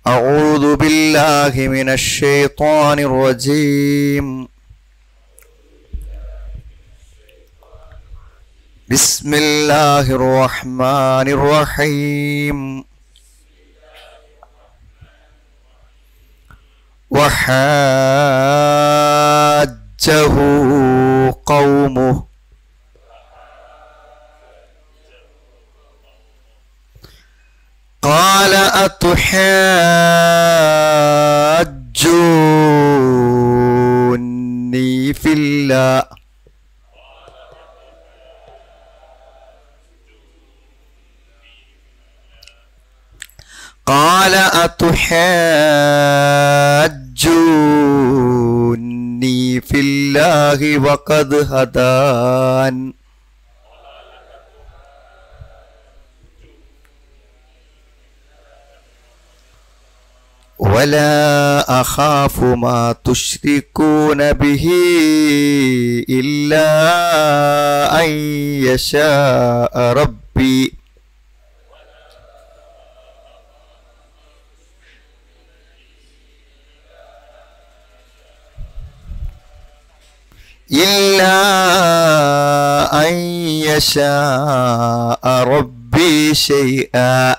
أعوذ بالله من الشيطان الرجيم بسم الله الرحمن الرحيم وحاجه قومه قال أتحاجوني في الله قال أتحاجوني في الله وقد هدان ولا أخاف ما تشركون به إلا أن يشاء ربي إلا أن يشاء ربي شيئا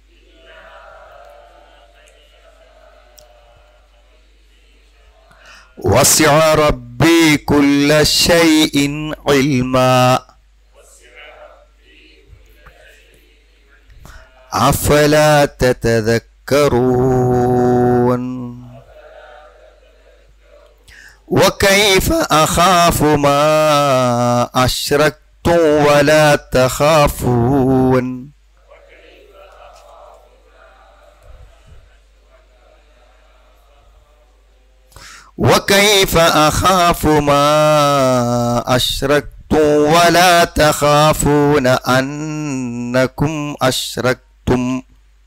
وسع ربي كل شيء علما أفلا تتذكرون وكيف أخاف ما أشركتم ولا تخافون وكيف أخاف ما أشركتم ولا تخافون أنكم أشركتم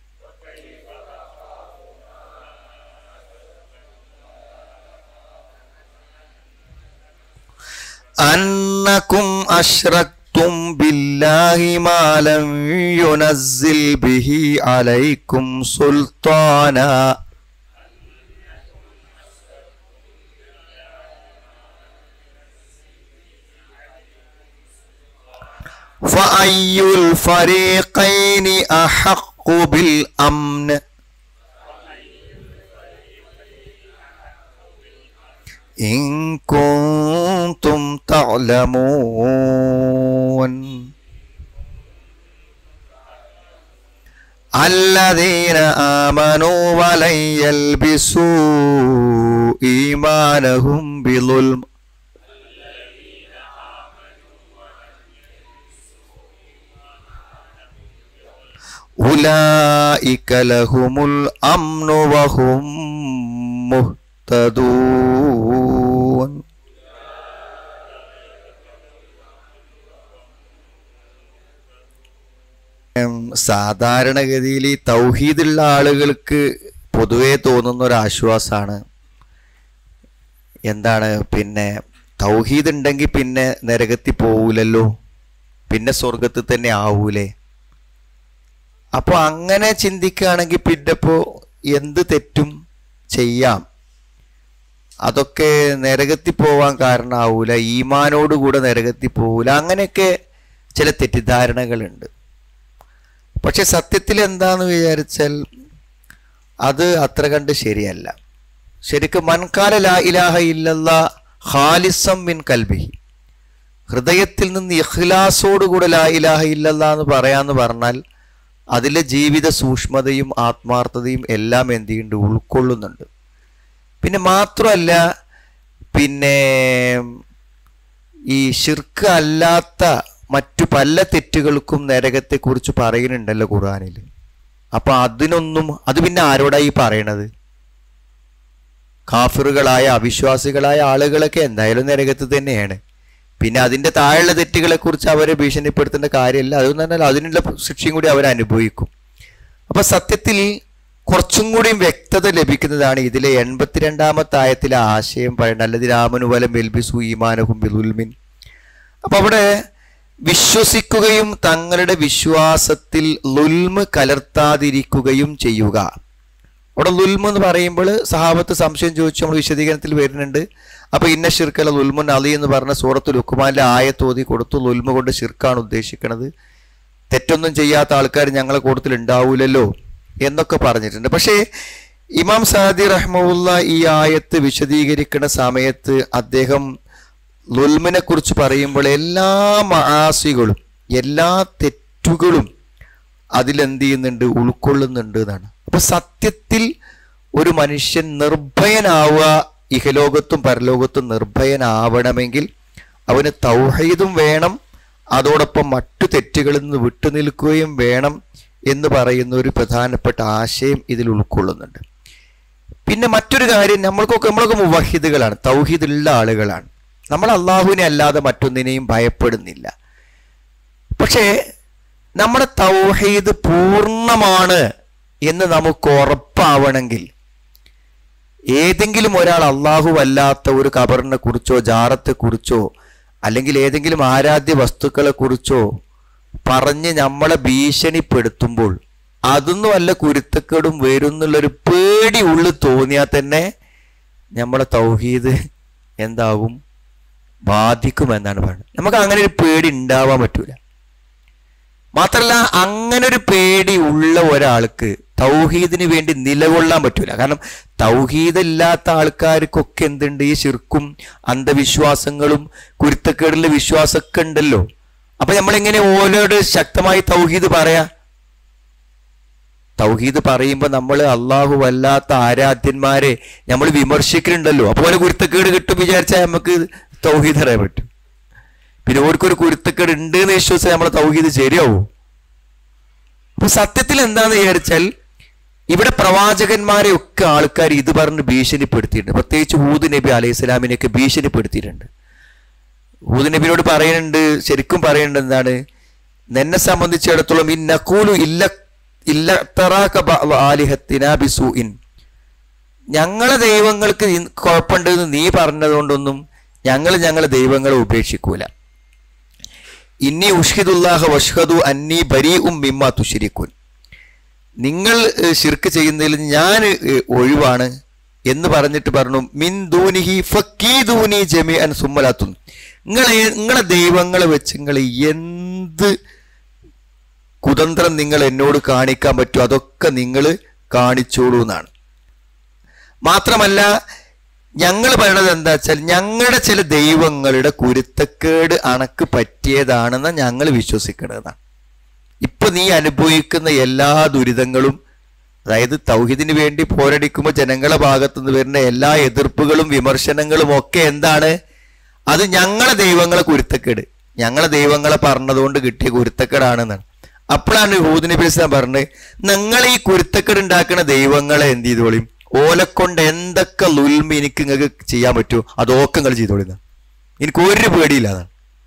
أنكم أشركتم بالله ما لم ينزل به عليكم سلطانا فأي الفريقين أحق بالأمن إن كنتم تعلمون الذين آمنوا ولن يلبسوا إيمانهم بظلم أولئك لهم الأمن وهم مهتدون ഉം, സാധാരണഗതിയിൽ ഈ തൗഹീദുള്ള ആളുകൾക്ക് പൊതുവേ തോന്നുന്ന ഒരു ആശ്വാസമാണ് എന്താണ് പിന്നെ തൗഹീദ് ഉണ്ടെങ്കിൽ പിന്നെ നരകത്തിൽ പോവൂലല്ലോ പിന്നെ സ്വർഗത്തിൽ തന്നെ ആവൂലേ അപ്പോൾ അങ്ങനെ ചിന്തിക്കുകയാണെങ്കിൽ പിന്നെ ഇപ്പോൾ എന്ത് തെറ്റും ചെയ്യാം അതൊക്കെ നരകത്തിൽ പോവാൻ കാരണമാവൂല ഈമാനോടുകൂടെ നരകത്തിൽ പോവൂല അങ്ങനെയൊക്കെ ചില തെറ്റിദ്ധാരണകളുണ്ട് പക്ഷെ സത്യത്തിൽ എന്താന്ന് വിചാരിച്ചാൽ അത് അത്ര കണ്ട് ശരിയല്ല ശരിക്കും മൻകാല ലാ ഇലാഹ ഇല്ലല്ല ഖാലിസം മിൻ കൽബിഹി ഹൃദയത്തിൽ നിന്ന് ഇഖ്ലാസോടുകൂടെ ലാ ഇലാഹ ഇല്ലല്ല എന്ന് പറയാന്ന് പറഞ്ഞാൽ അതിലെ ജീവിത സൂക്ഷ്മതയും ആത്മാർത്ഥതയും എല്ലാം എന്ത് ചെയ്യുന്നുണ്ട് ഉൾക്കൊള്ളുന്നുണ്ട് പിന്നെ മാത്രമല്ല പിന്നെ ഈ ഷിർക്ക് അല്ലാത്ത മറ്റു പല തെറ്റുകൾക്കും നരകത്തെക്കുറിച്ച് പറയുന്നുണ്ടല്ലോ ഖുറാനിൽ അപ്പൊ അതിനൊന്നും അത് പിന്നെ ആരോടായി പറയണത് കാഫിറുകളായ അവിശ്വാസികളായ ആളുകളൊക്കെ എന്തായാലും നരകത്ത് തന്നെയാണ് പിന്നെ അതിന്റെ താഴെയുള്ള തെറ്റുകളെ കുറിച്ച് അവരെ ഭീഷണിപ്പെടുത്തേണ്ട കാര്യമില്ല അതെന്ന് പറഞ്ഞാൽ അതിനുള്ള ശിക്ഷയും കൂടി അവർ അനുഭവിക്കും അപ്പൊ സത്യത്തിൽ കുറച്ചും കൂടിയും വ്യക്തത ലഭിക്കുന്നതാണ് ഇതിലെ എൺപത്തിരണ്ടാമത്തെ ആയത്തിലെ ആശയം പറയുന്നത് അല്ലതി രാമനുവലം വെൽബിസു ഈമാനഹും ബിലുൽമിൻ അപ്പൊ അവിടെ വിശ്വസിക്കുകയും തങ്ങളുടെ വിശ്വാസത്തിൽ ലുൽമ് കലർത്താതിരിക്കുകയും ചെയ്യുക അവിടെ ലുൽമ എന്ന് പറയുമ്പോൾ സഹാബത്ത് സംശയം ചോദിച്ചു നമ്മൾ വിശദീകരണത്തിൽ വരുന്നുണ്ട് അപ്പൊ ഇന്ന ഷിർക്കല ലുൽമുൻ അലി എന്ന് പറഞ്ഞ സൂറത്ത് ലുക്കുമാന്റെ ആയത്തോതി കൊടുത്തു ലുൽമ കൊണ്ട് ഷിർക്കാണ് ഉദ്ദേശിക്കുന്നത് തെറ്റൊന്നും ചെയ്യാത്ത ആൾക്കാർ ഞങ്ങളെ കൂട്ടത്തിൽ ഉണ്ടാവൂലല്ലോ എന്നൊക്കെ പറഞ്ഞിട്ടുണ്ട് പക്ഷേ ഇമാം സാദി റഹ്മുല്ല ഈ ആയത്ത് വിശദീകരിക്കുന്ന സമയത്ത് അദ്ദേഹം ലുൽമിനെ കുറിച്ച് പറയുമ്പോൾ എല്ലാ മഹാസികളും എല്ലാ തെറ്റുകളും അതിലെന്ത് ചെയ്യുന്നുണ്ട് ഉൾക്കൊള്ളുന്നുണ്ട് എന്നാണ് അപ്പൊ സത്യത്തിൽ ഒരു മനുഷ്യൻ നിർഭയനാവുക ഇഹലോകത്തും പരലോകത്തും നിർഭയനാവണമെങ്കിൽ അവന് തൗഹീദും വേണം അതോടൊപ്പം മറ്റു തെറ്റുകളിൽ നിന്ന് വിട്ടുനിൽക്കുകയും വേണം എന്ന് പറയുന്ന ഒരു പ്രധാനപ്പെട്ട ആശയം ഇതിൽ ഉൾക്കൊള്ളുന്നുണ്ട് പിന്നെ മറ്റൊരു കാര്യം നമ്മൾക്കൊക്കെ നമ്മളൊക്കെ മുവഹിദുകളാണ് തൗഹീദുള്ള ആളുകളാണ് നമ്മൾ അള്ളാഹുവിനെ അല്ലാതെ മറ്റൊന്നിനെയും ഭയപ്പെടുന്നില്ല പക്ഷേ നമ്മുടെ തൗഹീദ് പൂർണ്ണമാണ് എന്ന് നമുക്ക് ഉറപ്പാവണമെങ്കിൽ ഏതെങ്കിലും ഒരാൾ അള്ളാഹു അല്ലാത്ത ഒരു കബറിനെ കുറിച്ചോ ജാറത്തെ കുറിച്ചോ അല്ലെങ്കിൽ ഏതെങ്കിലും ആരാധ്യ വസ്തുക്കളെ കുറിച്ചോ പറഞ്ഞ് നമ്മളെ ഭീഷണിപ്പെടുത്തുമ്പോൾ അതൊന്നും അല്ല കുരുത്തക്കേടും വരും എന്നുള്ളൊരു പേടി ഉള്ളിൽ തോന്നിയാൽ തന്നെ നമ്മളെ തൗഹീദ് എന്താകും ബാധിക്കുമെന്നാണ് പറയുന്നത് നമുക്ക് അങ്ങനെ ഒരു പേടി ഉണ്ടാവാൻ പറ്റൂല മാത്രല്ല അങ്ങനെ ഒരു പേടി ഉള്ള ഒരാൾക്ക് തൗഹീദിന് വേണ്ടി നിലകൊള്ളാൻ പറ്റൂല കാരണം തൗഹീദ് ഇല്ലാത്ത ആൾക്കാർക്കൊക്കെ എന്തുണ്ട് ഈ ശിർക്കും അന്ധവിശ്വാസങ്ങളും കുരുത്തക്കേടിലെ വിശ്വാസമൊക്കെ ഉണ്ടല്ലോ അപ്പൊ നമ്മളെങ്ങനെ ഓരോട് ശക്തമായി തൗഹീദ് പറയാ തൗഹീദ് പറയുമ്പോൾ നമ്മൾ അള്ളാഹു അല്ലാത്ത ആരാധ്യന്മാരെ നമ്മൾ വിമർശിക്കുന്നുണ്ടല്ലോ അപ്പോൾ കുരുത്തക്കേട് കിട്ടും വിചാരിച്ചാൽ നമുക്ക് തൗഹീദ് അറിയാൻ പറ്റും പിന്നെ ഓർക്കൊരു കുരുത്തക്കേട് ഉണ്ട് എന്ന് വിശ്വസിച്ചാൽ നമ്മളെ തൗഹീദ് ശരിയാവും അപ്പൊ സത്യത്തിൽ എന്താന്ന് വിചാരിച്ചാൽ ഇവിടെ പ്രവാചകന്മാരെ ഒക്കെ ആൾക്കാർ ഇത് പറഞ്ഞ് ഭീഷണിപ്പെടുത്തിയിട്ടുണ്ട് പ്രത്യേകിച്ച് ഹൂദ് നബി അലൈഹി സ്വലാമിനെയൊക്കെ ഭീഷണിപ്പെടുത്തിയിട്ടുണ്ട് ഹൂദ് നബിനോട് പറയുന്നുണ്ട് ശരിക്കും പറയുന്നുണ്ട് എന്താണ് എന്നെ സംബന്ധിച്ചിടത്തോളം ഈ നക്കൂലു ഇല്ല ഇല്ല ആലിഹത്തിന ബിസൂഇൻ ഞങ്ങളെ ദൈവങ്ങൾക്ക് ഇ- കുഴപ്പമുണ്ടെന്ന് നീ പറഞ്ഞതുകൊണ്ടൊന്നും ഞങ്ങൾ ഞങ്ങളെ ദൈവങ്ങളെ ഉപേക്ഷിക്കൂല ഇന്നി ഉഷ്ഹിദുല്ലാഹ വഷ്ഹദു അന്നി ബരീ ഉം മിമ്മ തുഷിരിക്കുൻ നിങ്ങൾ ഏഹ്, ശിർക്ക് ചെയ്യുന്നതിൽ ഞാൻ ഏഹ്, ഒഴിവാണ് എന്ന് പറഞ്ഞിട്ട് പറഞ്ഞു മിൻ ദൂനിഹി ഫക്കീദൂനി ജമി അൻ സുമ്മലാത്തുൻ നിങ്ങളെ നിങ്ങളെ ദൈവങ്ങളെ വെച്ച് നിങ്ങൾ എന്ത് കുതന്ത്രം നിങ്ങൾ എന്നോട് കാണിക്കാൻ പറ്റുമോ അതൊക്കെ നിങ്ങൾ കാണിച്ചോളൂ എന്നാണ് മാത്രമല്ല ഞങ്ങൾ പറയണത് എന്താ വെച്ചാൽ ഞങ്ങളുടെ ചില ദൈവങ്ങളുടെ കുരുത്തക്കേട് അണക്ക് പറ്റിയതാണെന്ന് ഞങ്ങൾ വിശ്വസിക്കുന്നതാണ് ഇപ്പൊ നീ അനുഭവിക്കുന്ന എല്ലാ ദുരിതങ്ങളും അതായത് തൗഹിദിന് വേണ്ടി പോരടിക്കുമ്പോൾ ജനങ്ങളെ ഭാഗത്തു നിന്ന് വരുന്ന എല്ലാ എതിർപ്പുകളും വിമർശനങ്ങളും ഒക്കെ എന്താണ് അത് ഞങ്ങളെ ദൈവങ്ങളെ കുരുത്തക്കേട് ഞങ്ങളെ ദൈവങ്ങളെ പറഞ്ഞതുകൊണ്ട് കിട്ടിയ കുരുത്തക്കേടാണെന്നാണ് അപ്പോഴാണ് ഹൂദ് നബി ഇസ്ലാം പറഞ്ഞത് നിങ്ങൾ ഈ കുരുത്തക്കേട് ഉണ്ടാക്കുന്ന ദൈവങ്ങളെ എന്ത് ചെയ്തോളിയും ഓലെക്കൊണ്ട് എന്തൊക്കെ ലുൽമ എനിക്ക് നിങ്ങൾക്ക് ചെയ്യാൻ പറ്റുമോ അതൊക്കെ നിങ്ങൾ ചെയ്തോളിന്ന എനിക്ക് ഒരു പേടിയില്ല അതാണ്